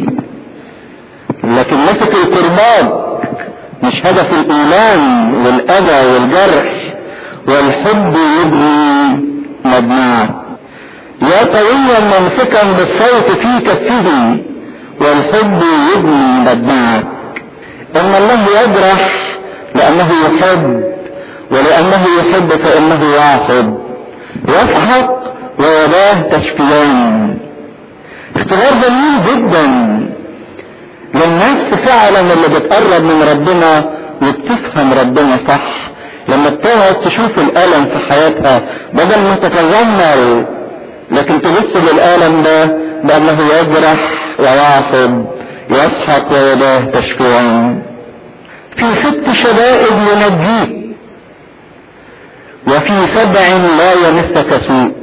لكن مسك الكرباج مش هدف الإيمان والأذى والجرح والحب يبني مدمعك يا قويا ممسكا بالصوت في كفه والحب يبني مدمعك ان الله يجرح لانه يحب ولانه يحب فانه يعصب يسحق ويداه تشفيان اختبار جميل جدا للنفس فعلا اللي بتقرب من ربنا وبتفهم ربنا صح لما بتقعد تشوف الالم في حياتها بدل ما تتذمر لكن تبص للالم ده بانه يجرح ويعصب يسحق ويداه تشفيان في ست شدائد ينجيك وفي سبع لا يمسك سوء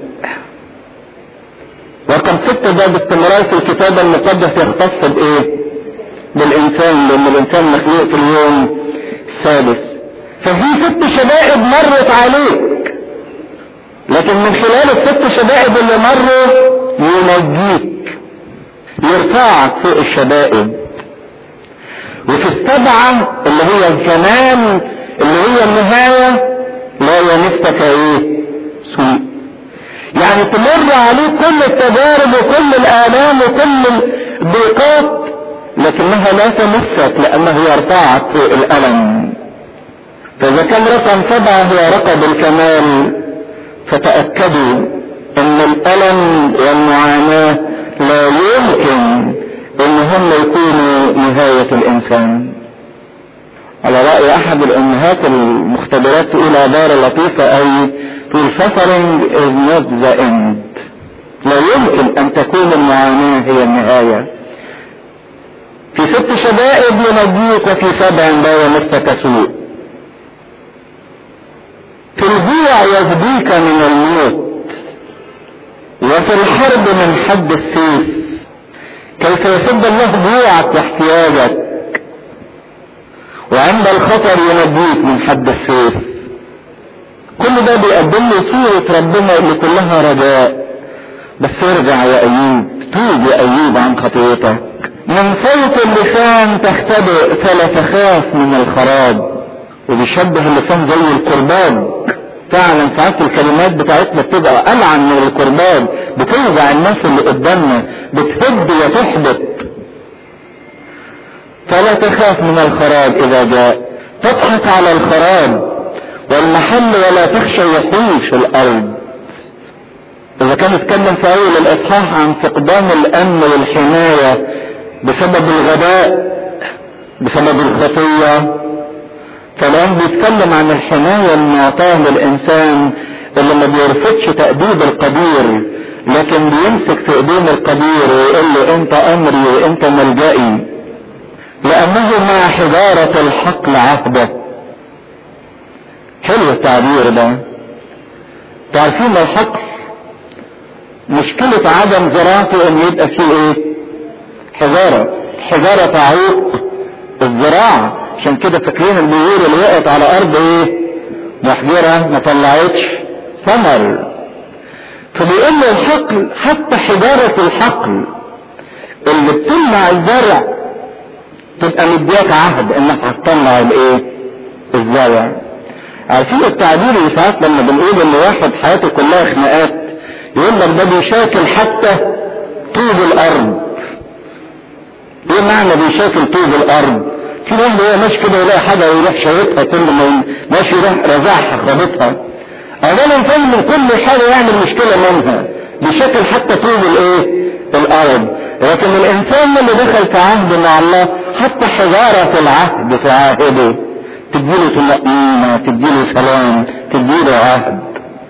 رقم ستة ده باستمرار في الكتاب المقدس يختص بايه بالانسان لان الانسان مخلوق في اليوم السادس ففي ست شدائد مرت عليك لكن من خلال الست شدائد اللي مروا ينجيك يرفعك فوق الشدائد وفي السبعة اللي هي الكمال اللي هي النهاية لا يمسك ايه سوء يعني تمر عليه كل التجارب وكل الآلام وكل الضيقات لكنها لا تمسك لأنه يرفعك فوق الألم فإذا كان رقم سبعة هو رقم الكمال فتأكدوا أن الألم والمعاناة لا يمكن أن هم يكونوا نهاية الإنسان على رأي أحد الأمهات المختبرات تقول عبارة لطيفة أي تقول suffering is not the end لا يمكن أن تكون المعاناة هي النهاية في ست شدائد ينجيك وفي سبع لا يمسك سوء في الجوع يفديك من الموت وفي الحرب من حد السيف كيف يسد الله جوعك واحتياجك وعند الخطر ينجيك من حد السيف كل ده بيقدم لي صورة ربنا اللي كلها رجاء بس ارجع يا ايوب توب يا ايوب عن خطيتك من صوت اللسان تختبئ فلا تخاف من الخراب وبيشبه اللسان زي القربان فعلا ساعات الكلمات بتاعتنا بتبقى ألعن من القربان بتوجع الناس اللي قدامنا بتهد وتحبط فلا تخاف من الخراب إذا جاء تضحك على الخراب والمحل ولا تخشى وحوش الأرض إذا كان اتكلم في أول الإصحاح عن فقدان الأمن والحماية بسبب الغباء بسبب الخطية فالآن بيتكلم عن الحماية المعطاة للإنسان اللي ما بيرفضش تأديب القدير لكن بيمسك في ايدين القدير ويقول له انت امري وانت ملجئي لانه مع حجارة الحقل عهده حلو التعبير ده تعرفين الحقل مشكلة عدم زراعته ان يبقى فيه ايه حجارة الحجارة تعوق الزراعة عشان كده فاكرين البذور اللي وقعت على ارض ايه محجرة ما طلعتش ثمر فبيقول له الحقل حتى حجارة الحقل اللي بتمنع الزرع تبقى مدياك عهد انك هتطلع الايه الزرع عارفين التعبير اللي ساعات لما بنقول ان واحد حياته كلها خناقات يقول لك ده بيشاكل حتى طوب الارض ايه معنى بيشاكل طوب الارض في واحد هو ماشي كده يلاقي حاجه ويروح شايطها كل ما ماشي يروح رزعها خابطها هذا الانسان من كل حاجه يعمل مشكله منها بشكل حتى طوب الايه الارض لكن الانسان اللي دخل في عهد مع الله حتى حجاره العهد في عهده تديله طمأنينة تديله سلام تديله عهد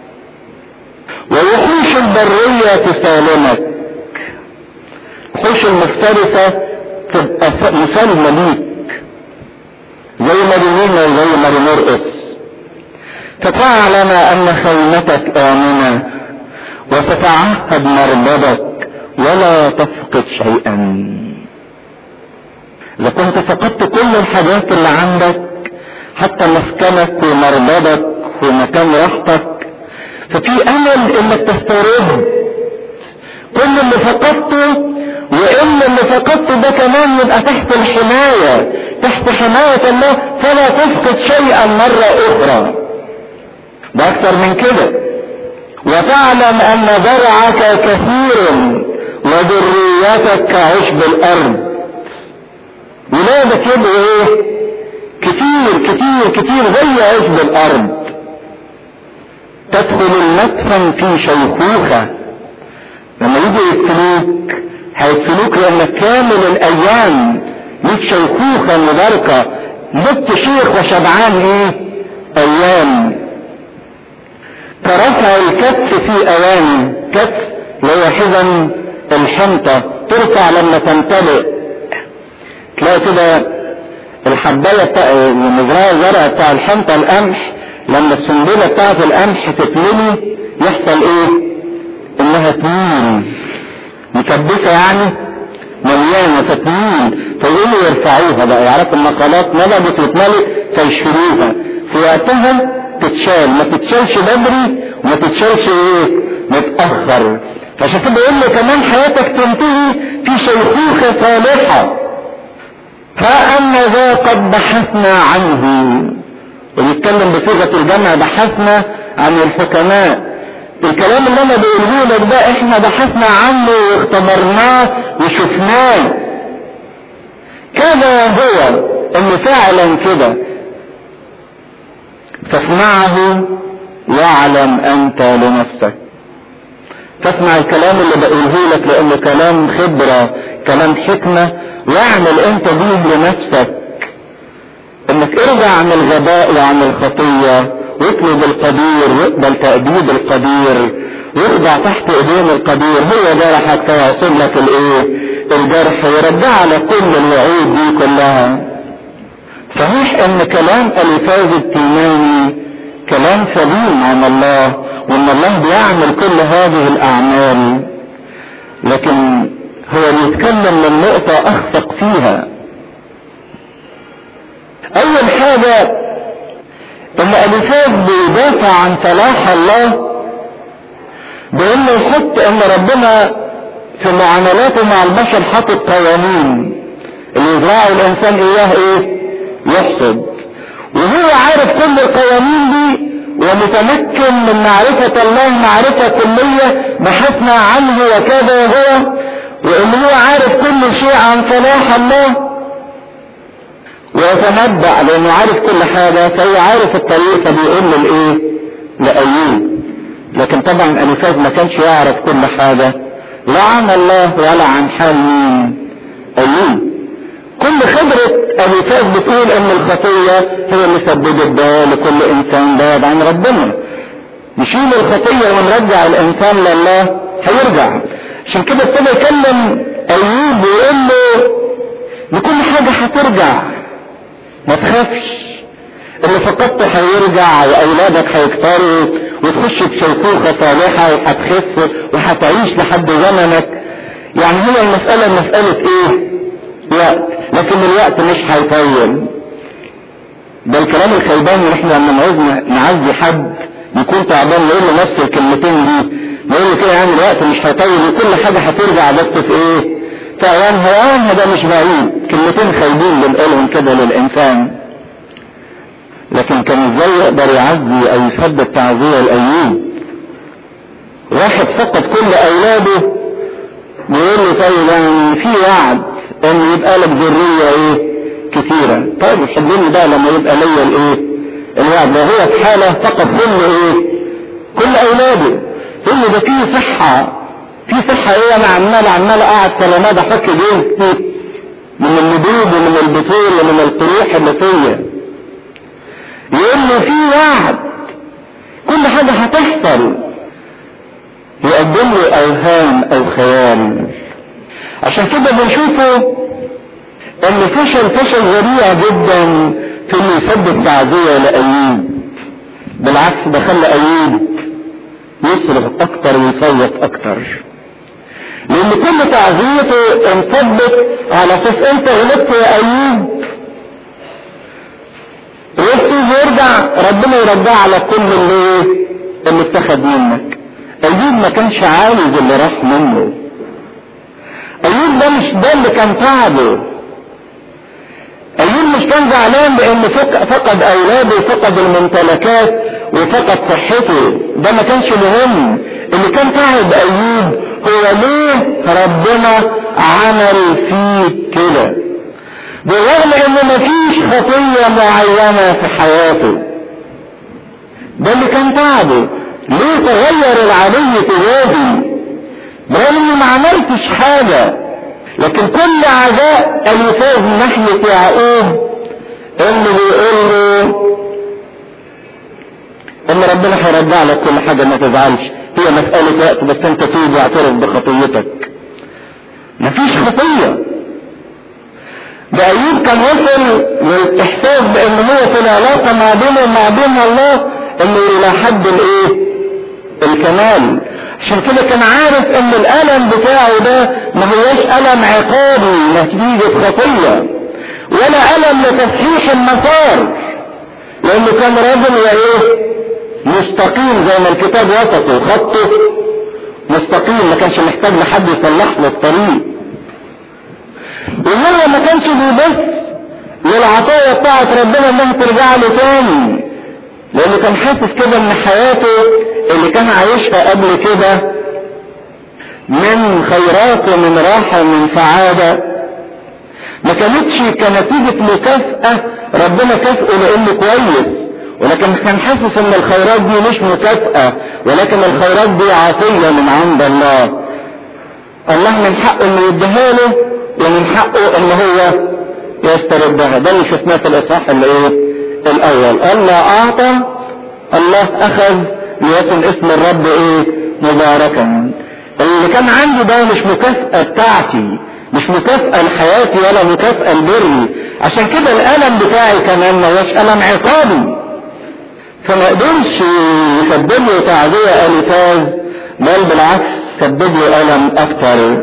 ووحوش البرية تسالمك وحوش المفترسة تبقى مسالمة ليك زي مريمينا وزي مريمرقس فتعلم ان خيمتك امنة وتتعهد مربدك ولا تفقد شيئا اذا كنت فقدت كل الحاجات اللي عندك حتى مسكنك ومربدك ومكان راحتك ففي امل انك تسترد كل اللي فقدته وان اللي فقدته ده كمان يبقى تحت الحماية تحت حماية الله فلا تفقد شيئا مرة اخرى ده اكتر من كده وتعلم ان زرعك كثير وذريتك كعشب الارض ولادك يبقوا ايه كتير كتير كتير زي عشب الارض تدخل المدفن في شيخوخة لما يجي يقتلوك هيقتلوك لانك كامل الايام ليك شيخوخة مباركة مت شيخ وشبعان ايه ايام كرفع الكتف في اواني كتف اللي هو حزن الحنطة ترفع لما تمتلئ تلاقي كده الحباية بتاع المزرعة الزرع بتاع الحنطة القمح لما السنبلة بتاعت القمح تتملي يحصل ايه انها تميل مكبسة يعني مليانة تتميل فيقولوا يرفعوها بقى يعرفوا المقالات نضجت واتملت فيشيلوها في وقتها تتشال ما تتشالش بدري وما تتشالش ايه متأخر فعشان كده يقول له كمان حياتك تنتهي في شيخوخة صالحة فأن ذا قد بحثنا عنه ونتكلم بصيغة الجمع بحثنا عن الحكماء الكلام اللي انا بقوله لك ده احنا بحثنا عنه واختبرناه وشفناه كذا هو انه فعلا كده فاسمعه واعلم انت لنفسك تسمع الكلام اللي بقوله لك لانه كلام خبرة كلام حكمة واعمل انت بيه لنفسك انك ارجع عن الغباء وعن الخطية واطلب القدير واقبل تأديب القدير واخضع تحت ايدين القدير هو جرحك فيعصم لك الايه الجرح ويرجع لك كل الوعود دي كلها صحيح ان كلام الفاظ التيماني كلام سليم عن الله وان الله بيعمل كل هذه الاعمال لكن هو بيتكلم من نقطة اخفق فيها اول حاجة ان الفاظ بيدافع عن صلاح الله بانه يحط ان ربنا في معاملاته مع البشر حاطط قوانين اللي يزرعه الانسان اياه ايه يحصد وهو عارف كل القوانين دي ومتمكن من معرفة الله معرفة كلية بحثنا عنه وكذا هو وان هو عارف كل شيء عن صلاح الله ويتنبأ لانه عارف كل حاجة فهو عارف الطريق فبيقول للايه لأيوب لكن طبعا الفاز ما كانش يعرف كل حاجة لا عن الله ولا عن حال مين ايوب كل خبرة الفاز بتقول ان الخطية هي اللي سببت ده لكل انسان بعد عن ربنا نشيل الخطية ونرجع الانسان لله هيرجع عشان كده ابتدى يكلم ايوب ويقول له لكل حاجة هترجع ما تخافش اللي فقدته هيرجع واولادك هيكتروا وتخش بشيخوخة صالحة وهتخف وهتعيش لحد زمنك يعني هي المسألة مسألة ايه وقت لكن الوقت مش هيطول ده الكلام الخيبان اللي احنا لما نعوز نعزي حد يكون تعبان نقول له نفس الكلمتين دي نقول له كده يعني الوقت مش هيطول وكل حاجة هترجع بس في ايه في اوانها اوانها ده مش بعيد كلمتين خايبين بنقولهم كده للانسان لكن كان ازاي يقدر يعزي او يثبت تعزية الايوب واحد فقد كل اولاده بيقول له طيب يعني في وعد ان يبقى لك ذريه ايه كثيره طيب حلني بقى لما يبقى ليا الايه الوعد ده هو في حاله فقد كل ايه كل اولاده ثم ده فيه صحه في صحه ايه انا عمال عمال قاعد كلامات احك بيه من النبوذ ومن البطول ومن القروح اللي فيا يقول له في وعد كل حاجه هتحصل يقدم له اوهام او خيال عشان كده بنشوفه ان فشل فشل ذريع جدا في انه يسبب تعزية لايوب بالعكس ده خلى ايوب يصرف اكتر ويصوت اكتر لان كل تعزيته انصبت على اساس انت غلطت يا ايوب ويبتدي يرجع ربنا يرجع على كل اللي اللي اتخذ منك ايوب ما كانش عاوز اللي راح منه ايوب ده مش ده اللي كان تعبه ايوب مش كان زعلان بان فقد اولاده وفقد الممتلكات وفقد صحته ده ما كانش مهم اللي كان تعب ايوب هو ليه ربنا عمل فيه كده بالرغم ان مفيش خطية معينة في حياته ده اللي كان تعبه ليه تغير العلي تجاهي برغم اني ما عملتش حاجة لكن كل عزاء اليفاز من ناحية يعقوب اللي بيقول له ان ربنا هيرجع لك كل حاجة ما تزعلش هي مسألة وقت بس انت توب واعترف بخطيتك مفيش خطية ده ايوب كان وصل للاحساس بان هو في العلاقة ما بينه وما بين الله انه الى حد الايه الكمال عشان كده كان عارف ان الالم بتاعه ده ما هوش الم عقابي نتيجة خطية ولا الم لتصحيح المسار لانه كان راجل وايه مستقيم زي ما الكتاب وصفه خطه مستقيم ما كانش محتاج لحد يصلح له الطريق وهو ما كانش بيبص للعطايا بتاعت ربنا انها ترجع له تاني لانه كان حاسس كده ان حياته اللي كان عايشها قبل كده من خيرات ومن راحة ومن سعادة ما كانتش كنتيجة مكافأة ربنا كافئه لانه كويس ولكن كان حاسس ان الخيرات دي مش مكافأة ولكن الخيرات دي عطية من عند الله الله من حقه انه يديها له ومن حقه ان هو يستردها ده اللي شفناه في الاصحاح اللي ايه الاول الله اعطى الله اخذ ليكن اسم الرب ايه مباركا اللي كان عندي ده مش مكافأة بتاعتي مش مكافأة لحياتي ولا مكافأة لبري عشان كده الألم بتاعي كمان ما هوش ألم عقابي فما قدرش يسبب له تعزية ألفاز بل بالعكس سبب له ألم أكتر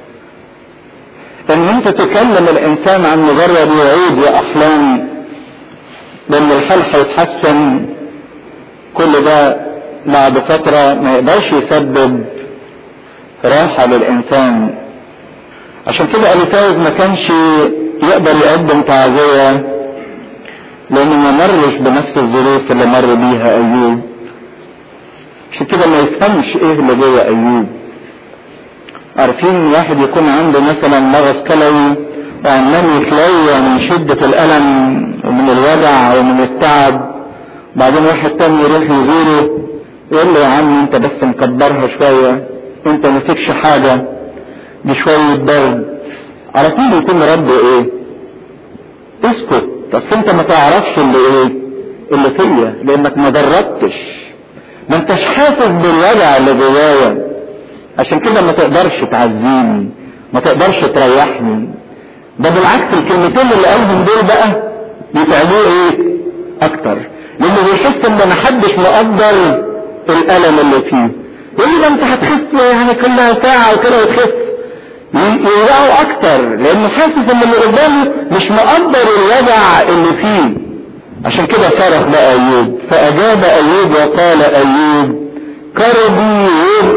ان انت تكلم الانسان عن مجرد وعود واحلام بان الحال هيتحسن كل ده بعد فترة ما يقدرش يسبب راحة للإنسان عشان كده أليفاز ما كانش يقدر يقدم تعزية لأنه ما مرش بنفس الظروف اللي مر بيها أيوب عشان كده ما يفهمش إيه اللي جوه أيوب عارفين واحد يكون عنده مثلا مغص كلوي وعمال يتلوى من شدة الألم ومن الوجع ومن التعب بعدين واحد تاني يروح يزوره يقول له يا عم انت بس مكبرها شوية انت ما فيكش حاجة دي شوية برد على طول يكون رد ايه اسكت بس انت ما تعرفش اللي ايه اللي فيا لانك ما جربتش ما انتش حاسس بالوجع اللي جوايا عشان كده ما تقدرش تعزيني ما تقدرش تريحني ده بالعكس الكلمتين اللي قالهم دول بقى يتعبوه ايه اكتر لانه بيحس ان محدش مقدر الالم اللي فيه يقول ده انت هتخف يعني كلها ساعة وكده وتخف يوجعه اكتر لانه حاسس ان اللي قدامه مش مقدر الوجع اللي فيه عشان كده صرخ بقى ايوب فاجاب ايوب وقال ايوب كربي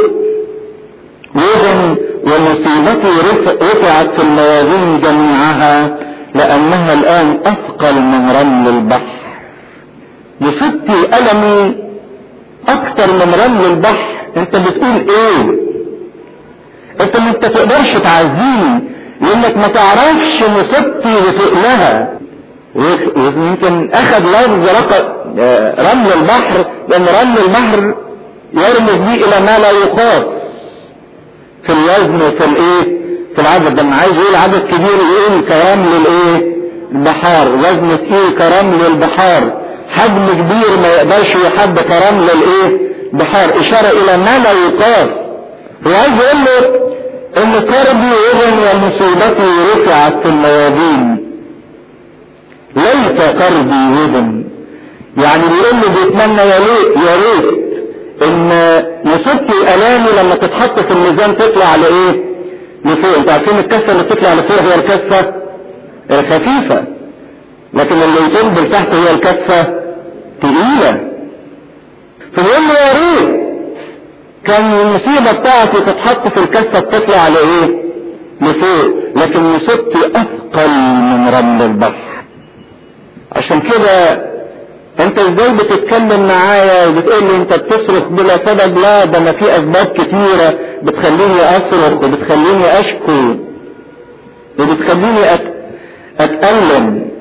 وزن ومصيبتي رفعت في الموازين جميعها لانها الان اثقل من رمل البحر مصيبتي ألمي أكتر من رمل البحر أنت بتقول إيه؟ انت ما انت تقدرش تعزيني لانك ما تعرفش مصيبتي وتقلها ويمكن اخذ لفظ رمل البحر لان رمل البحر يرمز بيه الى ما لا يقاس في الوزن وفي الايه في العدد لما عايز يقول عدد كبير يقول كرمل الايه البحار وزن تقيل كرمل البحار حجم كبير ما يقدرش يحد كرمل الايه بحار اشارة الى ما لا يقاس هو عايز يقول له ان كربي اذن ومصيبتي رفعت في الموازين ليس كربي اذن يعني بيقول له بيتمنى يا ريت يا ريت ان مصيبتي الامي لما تتحط في الميزان تطلع لايه لفوق انتوا عارفين الكفه اللي بتطلع لفوق هي الكفه الخفيفه لكن اللي تنزل تحت هي الكفه تقيله فبيقول له يا ريت كان المصيبه بتاعتي تتحط في الكفه بتطلع لايه لفوق لكن مصيبتي اثقل من رمل البحر عشان كده انت ازاي بتتكلم معايا وبتقول لي انت بتصرخ بلا سبب لا ده انا في اسباب كتيرة بتخليني اصرخ وبتخليني اشكو وبتخليني أت... اتألم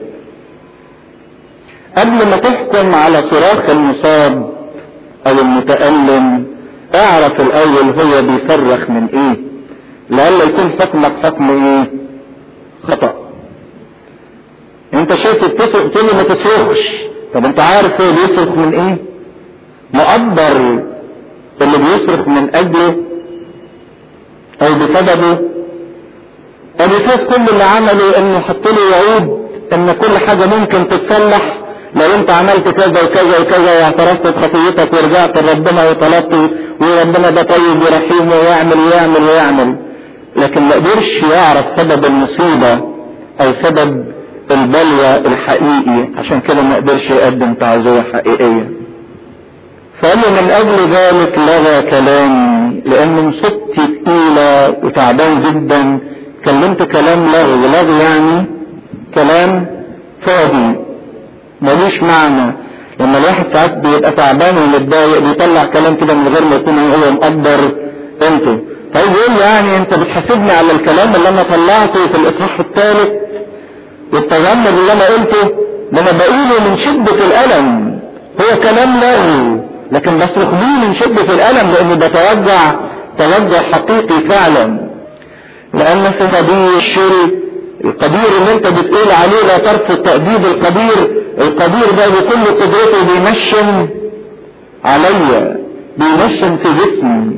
قبل ما تحكم على صراخ المصاب او المتألم اعرف الاول هو بيصرخ من ايه لألا يكون حكمك حكم ايه خطأ انت شايف بتصرخ تقول لي ما تصرخش طب انت عارف هو بيصرخ من ايه مقدر اللي بيصرخ من اجله او بسببه الاساس كل اللي عمله انه حط له وعود ان كل حاجه ممكن تتصلح لو انت عملت كذا وكذا وكذا واعترفت بخطيتك ورجعت لربنا وطلبت وربنا ده طيب ورحيم ويعمل ويعمل ويعمل لكن ما قدرش يعرف سبب المصيبه او سبب البلوى الحقيقي عشان كده ما قدرش يقدم تعزية حقيقية فقال من اجل ذلك لغى كلامي لان مصيبتي تقيلة وتعبان جدا كلمت كلام لغو لغو يعني كلام فاضي ملوش معنى لما الواحد ساعات بيبقى تعبان ومتضايق بيطلع كلام كده من غير ما يكون هو مقدر قيمته طيب يقول يعني انت بتحاسبني على الكلام اللي انا طلعته في الاصحاح الثالث والتذمر اللي انا قلته ده انا بقوله من شدة الالم هو كلام لغو لكن بصرخ بيه من شدة الالم لانه بتوجع توجع حقيقي فعلا لان سببي الشر القدير اللي انت بتقول عليه لا ترفض تأديب القدير القدير ده بكل قدرته بينشن عليا بينشن في جسمي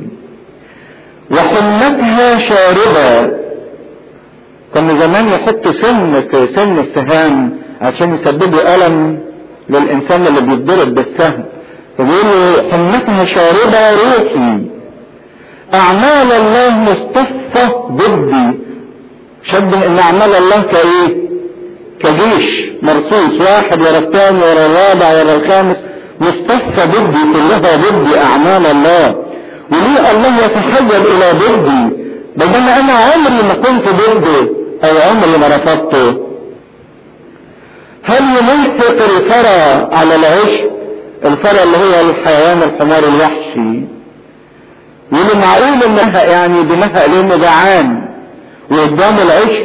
وحمتها شاربة كان زمان يحطوا سن في سن السهام عشان يسببوا ألم للإنسان اللي بيتضرب بالسهم فبيقولوا حمتها شاربة روحي أعمال الله مصطفى ضدي شبه ان اعمال الله كايه كجيش مرصوص واحد ورا الثاني ورا الرابع ورا الخامس مصطفى ضدي كلها ضدي اعمال الله وليه الله يتحول الى ضدي بينما انا عمري ما كنت ضده او عمري ما رفضته هل يميتك الفرى على العشق الفرى اللي هو الحيوان الحمار الوحشي يقول معقول انها يعني بنهق لانه جعان وقدام العشق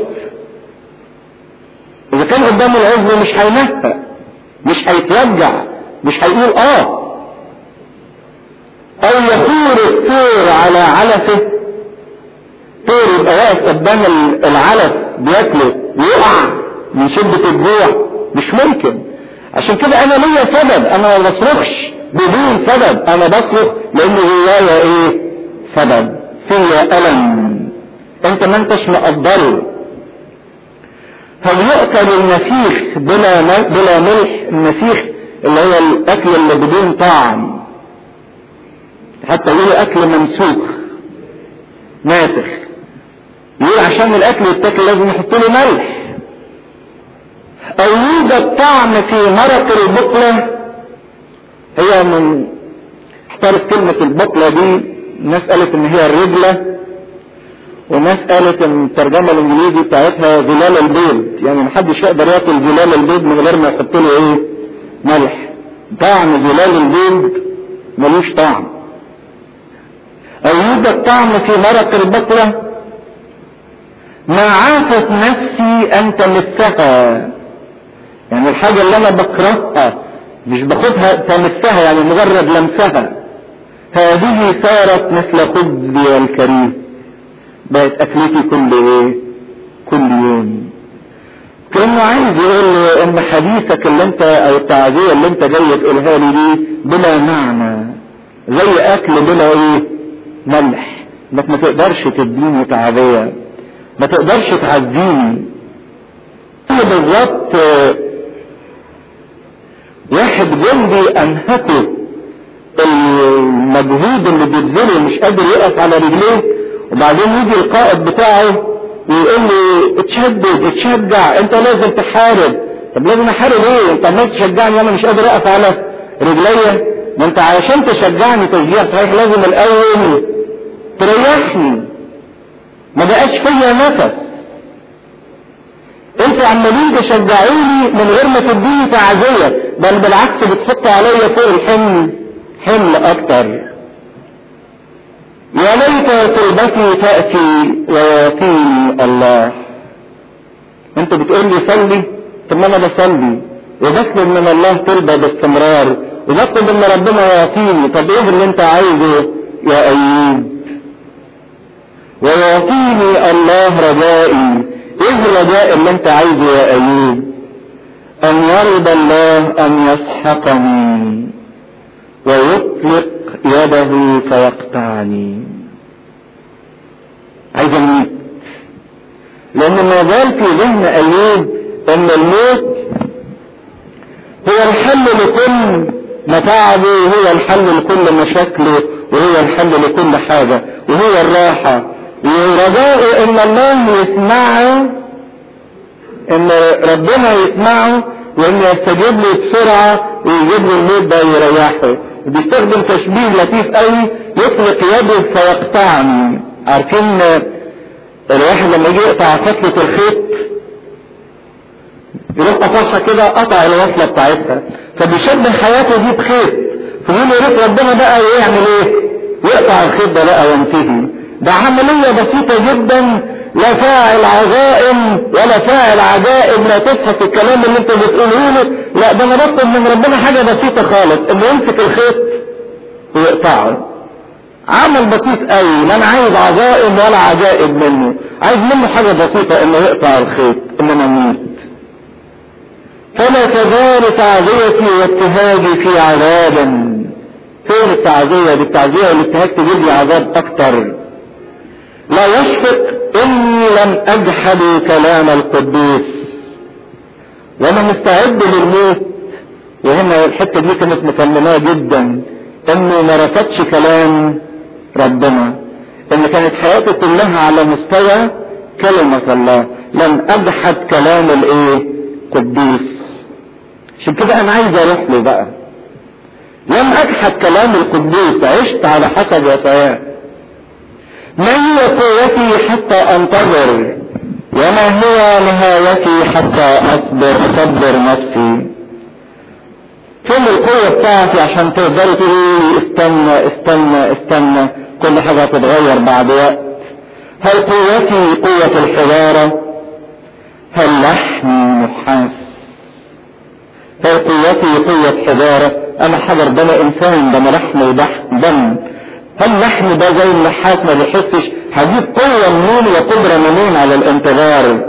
اذا كان قدام العزم مش هينهق مش هيتوجع مش هيقول اه او يثور الثور على علفه طير يبقى واقف قدام العلف بياكله ويقع من شدة الجوع مش ممكن عشان كده انا ليا سبب انا ما بصرخش بدون سبب انا بصرخ لان جوايا ايه سبب فيا الم انت ما انتش مقدره هل يؤكل النسيخ بلا بلا ملح النسيخ اللي هو الاكل اللي بدون طعم حتى يقولوا اكل ممسوخ ناسخ يقول عشان الاكل يتاكل لازم يحط له ملح او يوجد طعم في مرق البقلة هي من احترف كلمة البقلة دي الناس قالت ان هي الرجلة وناس قالت ان الترجمة الانجليزي بتاعتها ظلال البيض يعني محدش يقدر ياكل ظلال البيض من غير ما يحط له ايه ملح طعم ظلال البيض ملوش طعم او يوجد طعم في مرق البقلة ما عافت نفسي ان تمسها يعني الحاجة اللي انا بكرهها مش باخدها تمسها يعني مجرد لمسها هذه صارت مثل خبزي الكريم بقت اكلتي كل ايه كل يوم كانه عايز يقول له ان حديثك اللي انت او التعزية اللي انت جاي تقولها لي دي بلا معنى زي اكل بلا ايه ملح انك ما تقدرش تديني تعزية ما تقدرش تعزيني بالظبط واحد جندي انهكه المجهود اللي بيبذله مش قادر يقف على رجليه وبعدين يجي القائد بتاعه ويقول له اتشدد اتشجع انت لازم تحارب طب لازم احارب ايه انت عمال تشجعني وانا مش قادر اقف على رجليا ما انت علشان تشجعني تشجيع صحيح لازم الاول تريحني ما بقاش فيا نفس انت عمالين تشجعوني من غير ما تديني تعزية بل بالعكس بتحط عليا فوق الحمل حمل اكتر يا ليت طلبتي تأتي ويعطيني الله انت بتقول لي صلي طب ما انا بصلي وبطلب من الله طلبة باستمرار وبطلب ان ربنا يعطيني طب ايه اللي انت عايزه يا ايوب ويعطيني الله رجائي ايه الرجاء اللي انت عايزه يا ايوب ان يرضى الله ان يسحقني ويطلق يده فيقطعني عايز اموت لان ما زال في ذهن ايوب ان الموت هو الحل لكل متاعبه وهو الحل لكل مشاكله وهو الحل لكل حاجة وهو الراحة ورجاؤه ان الله يسمعه ان ربنا يسمعه وان يستجيب له بسرعة ويجيب له الموت ده ويريحه وبيستخدم تشبيه لطيف قوي يطلق يده فيقطعني عارفين الواحد لما يجي يقطع فتلة الخيط يروح قطعها كده قطع الوصلة بتاعتها فبيشبه حياته دي بخيط فيقول يا ريت ربنا بقى يعمل ايه؟ يقطع الخيط ده بقى وينتهي ده عملية بسيطة جدا لا فاعل عظائم ولا فاعل عجائب لا تفحص الكلام اللي انت بتقوله له لا ده انا بطلب من ربنا حاجة بسيطة خالص انه يمسك الخيط ويقطعه عمل بسيط قوي لا انا عايز عظائم ولا عجائب منه عايز منه حاجة بسيطة انه يقطع الخيط انما اموت فلا تزال تعزيتي وابتهاجي في عذابا فين التعزية دي التعزية والابتهاج تجيب لي عذاب اكتر لا يشفق اني لم اجحد كلام القدوس وانا مستعد للموت وهنا الحتة دي كانت مكملاه جدا انه ما رفضش كلام ربنا ان كانت حياته كلها على مستوى كلمة الله لم اجحد كلام الايه قدوس عشان كده انا عايز اروح له بقى لم اجحد كلام القدوس عشت على حسب وصاياه ما هي قوتي حتى انتظر وما هو نهايتي حتى اصبر اصبر نفسي فين القوة بتاعتي عشان تقدري تقولي استنى استنى استنى كل حاجة هتتغير بعد وقت هل قوتي قوة الحجارة هل لحمي نحاس هل قوتي قوة حجارة انا حجر ده انا انسان ده انا لحم ودم هل لحم ده زي النحاس ما بيحسش هجيب قوة منين وقدرة منين على الانتظار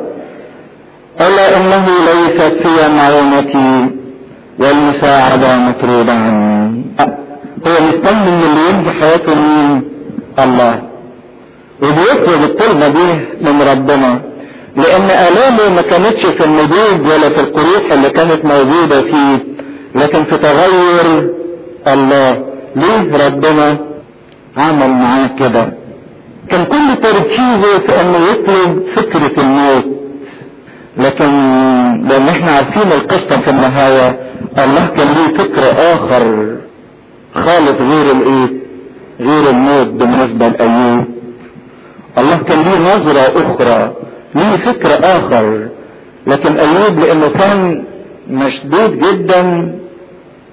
الا انه ليست في معونتي والمساعدة مطرودة عني هو مستني من اللي ينهي حياته مين الله وبيطلب الطلبة دي من ربنا لان الامه ما كانتش في النضوج ولا في القروح اللي كانت موجودة فيه لكن في تغير الله ليه ربنا عمل معاه كده كان كل تركيزه في انه يطلب فكرة الموت لكن لان احنا عارفين القصة في النهاية الله كان ليه فكر اخر خالص غير الايه غير الموت بالنسبة لايوب الله كان ليه نظرة اخرى ليه فكر اخر لكن ايوب لانه كان مشدود جدا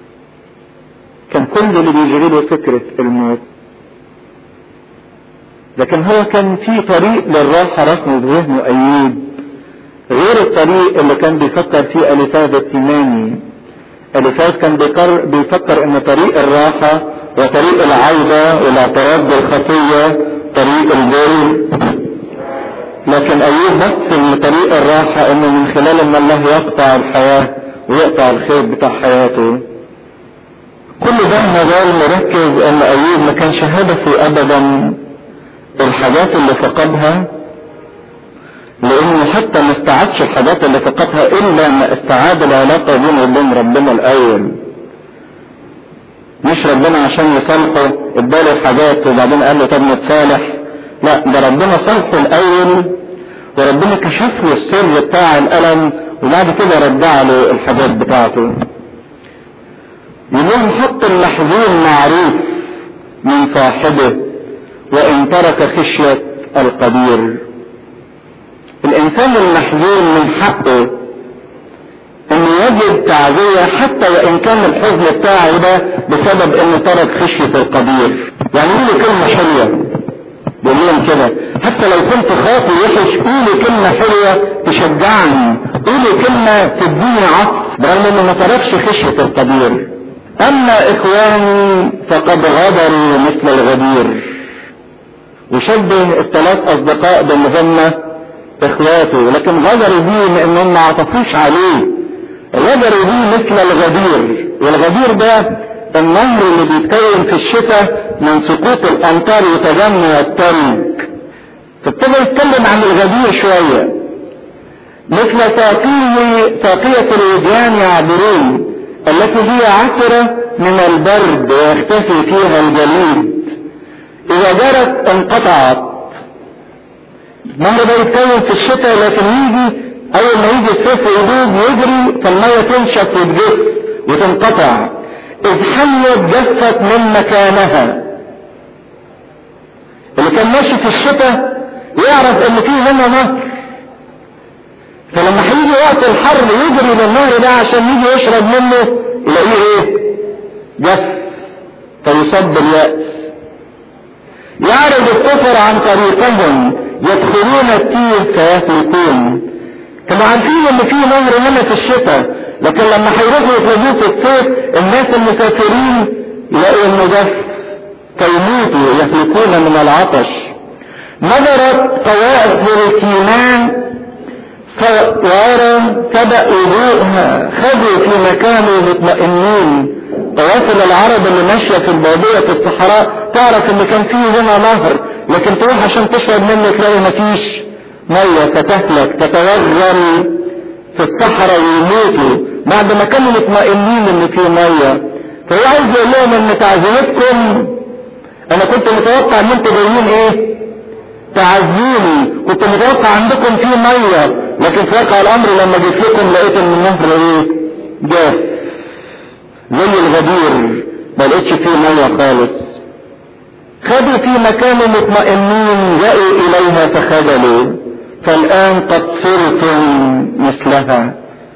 كان كل اللي بيشغله فكرة الموت لكن هو كان في طريق للراحة رسمه في ذهنه أيوب غير الطريق اللي كان بيفكر فيه أليفاز التيماني أليفاز كان بيفكر إن طريق الراحة وطريق العودة والاعتراف بالخطية طريق البر لكن أيوب بص لطريق الراحة إنه من خلال إن الله يقطع الحياة ويقطع الخير بتاع حياته كل ده مازال مركز ان ايوب ما كانش هدفه ابدا الحاجات اللي فقدها لانه حتى ما استعادش الحاجات اللي فقدها الا ما استعاد العلاقه بينه وبين ربنا الاول مش ربنا عشان يصالحه اداله الحاجات وبعدين قال له طب نتصالح لا ده ربنا صالحه الاول وربنا كشف له السر بتاع الالم وبعد كده رجع له الحاجات بتاعته يقول حط المحزون معروف من صاحبه وان ترك خشية القدير الانسان المحزون من حقه انه يجد تعزية حتى وان كان الحزن بتاعه ده بسبب انه ترك خشية القدير يعني يقولوا كلمة حلوة بيقول لهم كده حتى لو كنت خاطي وحش قولي كلمة حلوة تشجعني قولي كلمة تديني عطف برغم انه ما تركش خشية القدير اما اخواني فقد غدروا مثل الغدير وشبه الثلاث اصدقاء بان هم اخواته لكن غدروا بيه لانهم ما عطفوش عليه غدروا بيه مثل الغدير والغدير ده النهر اللي بيتكون في الشتاء من سقوط الامطار وتجمع التلج فابتدى يتكلم عن الغدير شوية مثل ساقية ساقية الوديان يعبرون التي هي عطرة من البرد ويختفي فيها الجليد اذا جرت انقطعت النهر ده يتكون في الشتاء لكن يجي اول ما يجي الصيف ويدوب يجري فالمية تنشف وتجف وتنقطع اذ حميت جفت من مكانها اللي كان ماشي في الشتاء يعرف ان في هنا نهر فلما هيجي وقت الحر يجري للنهر ده عشان يجي يشرب منه يلاقيه ايه جف فيصاب باليأس يعرض الكفر عن طريقهم يدخلون التيه فيهلكون كانوا عارفين ان في نهر هنا في الشتاء لكن لما هيروحوا يخرجوه في الصيف الناس المسافرين يلاقوا انه جف فيموتوا يهلكون من العطش نظرت طوائف الكيمان وارى سبق وضوءها خذوا في مكانه مطمئنين طوافل العرب اللي ماشية في البادية في الصحراء تعرف ان كان فيه هنا نهر لكن تروح عشان تشرب منه تلاقي مفيش مية فتهلك تتوغل في الصحراء ويموتوا بعد ما كانوا مطمئنين ان في مية فهو عايز يقول لهم ان تعزيتكم انا كنت متوقع ان انتوا جايين ايه تعزوني كنت متوقع عندكم في مية لكن في واقع الامر لما جيت لكم لقيت ان النهر ايه جاف زي الغدير ما لقيتش فيه مية خالص خدوا في مكان مطمئنين جاءوا اليها فخجلوا فالان قد صرتم مثلها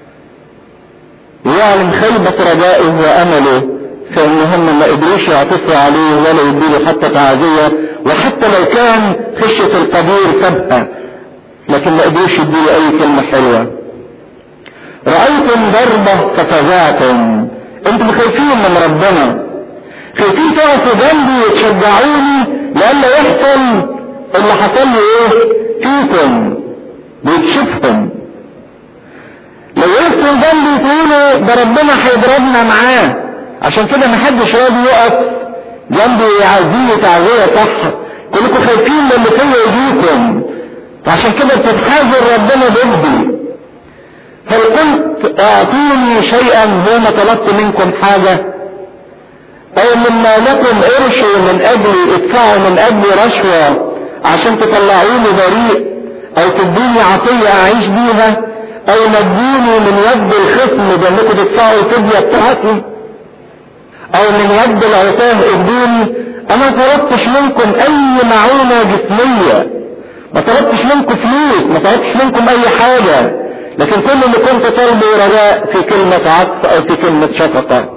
يعلم خيبة رجائه وامله فان هم ما قدروش يعطفوا عليه ولا يديله حتى تعزية وحتى لو كان خشية القدير سبها لكن ما قدروش يديله اي كلمة حلوة رأيتم ضربة ففزعتم انتم خايفين من ربنا خايفين تقفوا جنبي وتشجعوني لألا يحصل اللي حصل لي ايه فيكم بيكشفهم لو وقفتوا جنبي تقولوا ده ربنا هيضربنا معاه عشان كده محدش راضي يقف جنبي يعزيني تعزية صح كلكم خايفين من اللي فيا يجيكم فعشان كده بتتحاذر ربنا ضدي هل قلت اعطوني شيئا هو ما طلبت منكم حاجة او مما لكم قرش من اجل ادفعوا من اجل رشوة عشان تطلعوني بريء او تدوني عطية اعيش بيها او نجوني من يد الخصم بانكم تدفعوا الفدية بتاعتي او من يد العتاه ادوني انا طلبتش منكم اي معونة جسمية ما طلبتش منكم فلوس ما طلبتش منكم اي حاجة لكن كل اللي كنت طالبه رجاء في كلمة عطف او في كلمة شفقة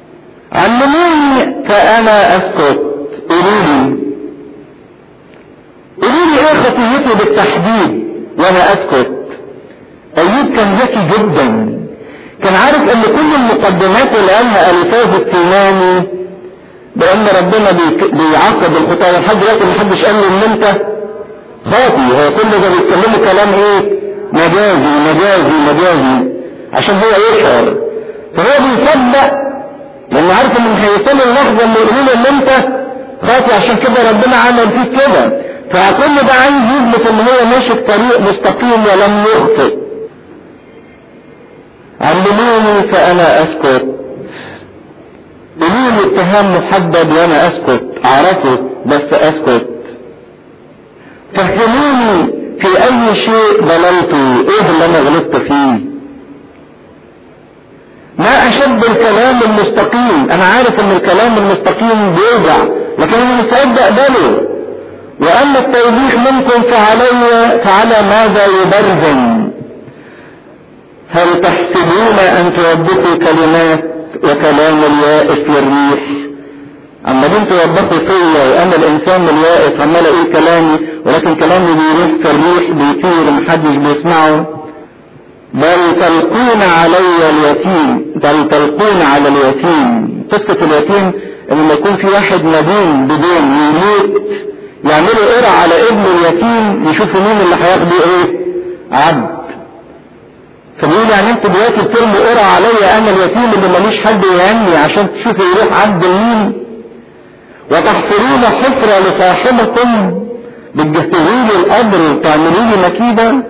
علموني فانا اسكت قولوا لي هي خطيته بالتحديد وانا اسكت ايوب كان ذكي جدا كان عارف ان كل المقدمات اللي قالها الفاظ التيماني بان ربنا بيعاقب الخطايا لحد دلوقتي محدش قال له ان انت خاطي هو كل ده بيتكلموا كلام ايه مجازي مجازي مجازي عشان هو يشعر فهو بيصدق لانه عارف ان هيوصل اللحظه اللي يقولوا ان انت خاطي عشان كده ربنا عمل فيك كده فكل ده عايز يثبت ان هو ماشي في طريق مستقيم ولم يخطئ علموني فانا اسكت قولوا اتهام محدد وانا اسكت اعرفه بس اسكت فهموني في اي شيء ضللت ايه اللي انا غلطت فيه ما اشد الكلام المستقيم انا عارف ان الكلام المستقيم بيوجع لكن انا مستعد اقبله واما التوبيخ منكم فعلي فعلى ماذا يبرهن هل تحسبون ان توبخوا كلمات وكلام اليائس للريح عمالين توبخوا فيا وانا الانسان اليائس عمال اقول كلامي ولكن كلامي بيروح في الريح بيطير محدش بيسمعه بل تلقون علي اليتيم بل تلقون على اليتيم قصة اليتيم ان لما يكون في واحد مدين بدين يموت يعملوا قرع على ابن اليتيم يشوفوا مين اللي هياخده ايه عبد فبيقول يعني انتوا دلوقتي بترموا قرع عليا انا اليتيم اللي ماليش حد يهني عشان تشوفوا يروح عبد مين وتحفرون حفرة لصاحبكم بتجهزوا لي القبر وتعملوا لي مكيدة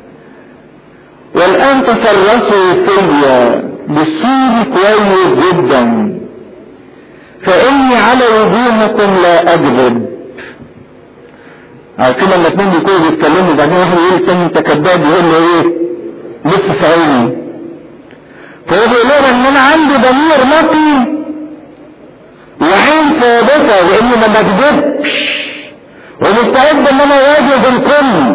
والان تفرسوا فيا بصوري كويس جدا فاني على وجوهكم لا اكذب عارفين لما اتنين بيكونوا بيتكلموا بعدين واحد يقول الثاني انت كذاب يقول له ايه لسه في عيني فهو بيقول لهم ان انا عندي ضمير نقي وعين ثابته لاني ما بكذبش ومستعد ان انا اواجه الكل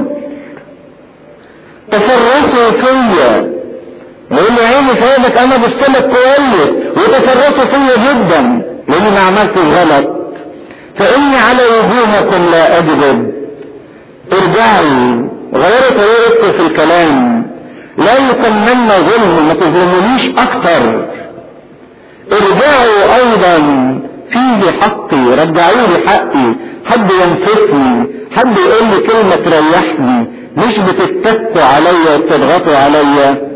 تفرسوا فيا يقول لي عيني ثابت انا بصلك كويس وتفرسوا فيا جدا لاني ما عملتش غلط فاني على وجوهكم لا اكذب ارجعوا غيروا طريقتكم في الكلام لا يكملنا ظلم ما تظلمونيش اكتر ارجعوا ايضا فيه حقي رجعوا لي حقي حد ينصفني حد يقول لي كلمة تريحني مش بتتكوا عليا وبتضغطوا عليا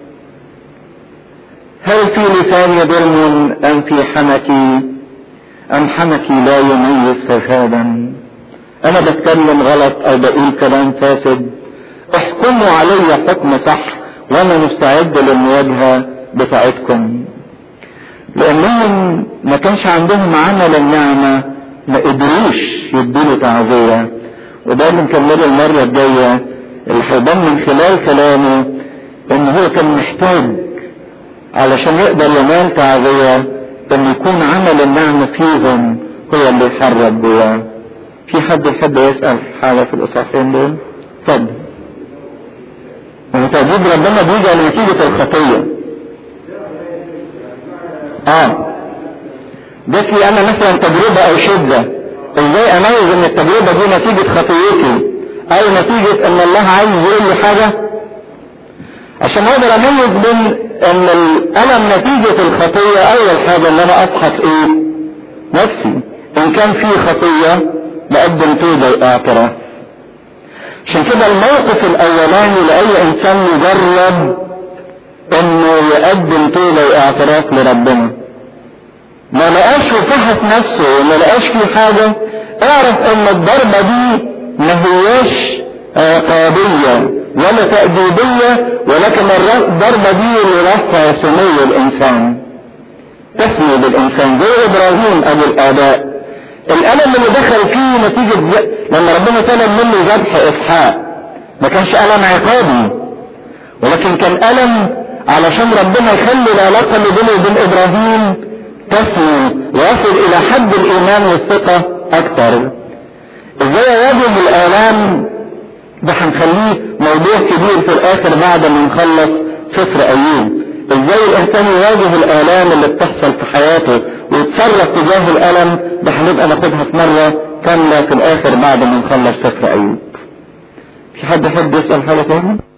هل في لساني ظلم ام في حنكي ام حنكي لا يميز فسادا انا بتكلم غلط او بقول كلام فاسد احكموا علي حكم صح وانا مستعد للمواجهة بتاعتكم لانهم ما كانش عندهم عمل النعمة ما قدروش يدوا تعزية وده اللي نكمله المرة الجاية اللي هيبان من خلال كلامه ان هو كان محتاج علشان يقدر ينال تعزية ان يكون عمل النعمة فيهم هو اللي يحرك جواه في حد يحب يسأل حاجة في الإصحاحين دول؟ اتفضل. وتوجيد ربنا بيجي نتيجة الخطية. اه. ده في أنا مثلا تجربة أو شدة. إزاي أميز إن التجربة دي نتيجة خطيتي أو نتيجة إن الله عايز يقول لي حاجة؟ عشان أقدر أميز بين إن الألم نتيجة الخطية أول حاجة إن أنا أفحص إيه؟ نفسي. إن كان في خطية بقدم توبة واعتراف عشان كده الموقف الاولاني لاي انسان يجرب انه يقدم توبة واعتراف لربنا ما لقاش وفحص نفسه وما لقاش فيه حاجة اعرف ان الضربة دي ما هياش عقابية ولا تأديبية ولكن الضربة دي لرفع سمو الانسان تسمي بالانسان زي ابراهيم ابو الاباء الالم اللي دخل فيه نتيجة ز... لما ربنا طلب منه ذبح اسحاق ما كانش الم عقابي ولكن كان الم علشان ربنا يخلي العلاقة اللي بينه وبين ابراهيم تسمو ويصل الى حد الايمان والثقة اكتر ازاي يواجه الالام ده هنخليه موضوع كبير في الاخر بعد ما نخلص سفر ايوب ازاي الانسان يواجه الالام اللي بتحصل في حياته ويتصرف تجاه الالم ده هنبقى ناخدها في مرة كاملة في الاخر بعد ما نخلص سفر ايوب في حد يحب يسأل حاجة تاني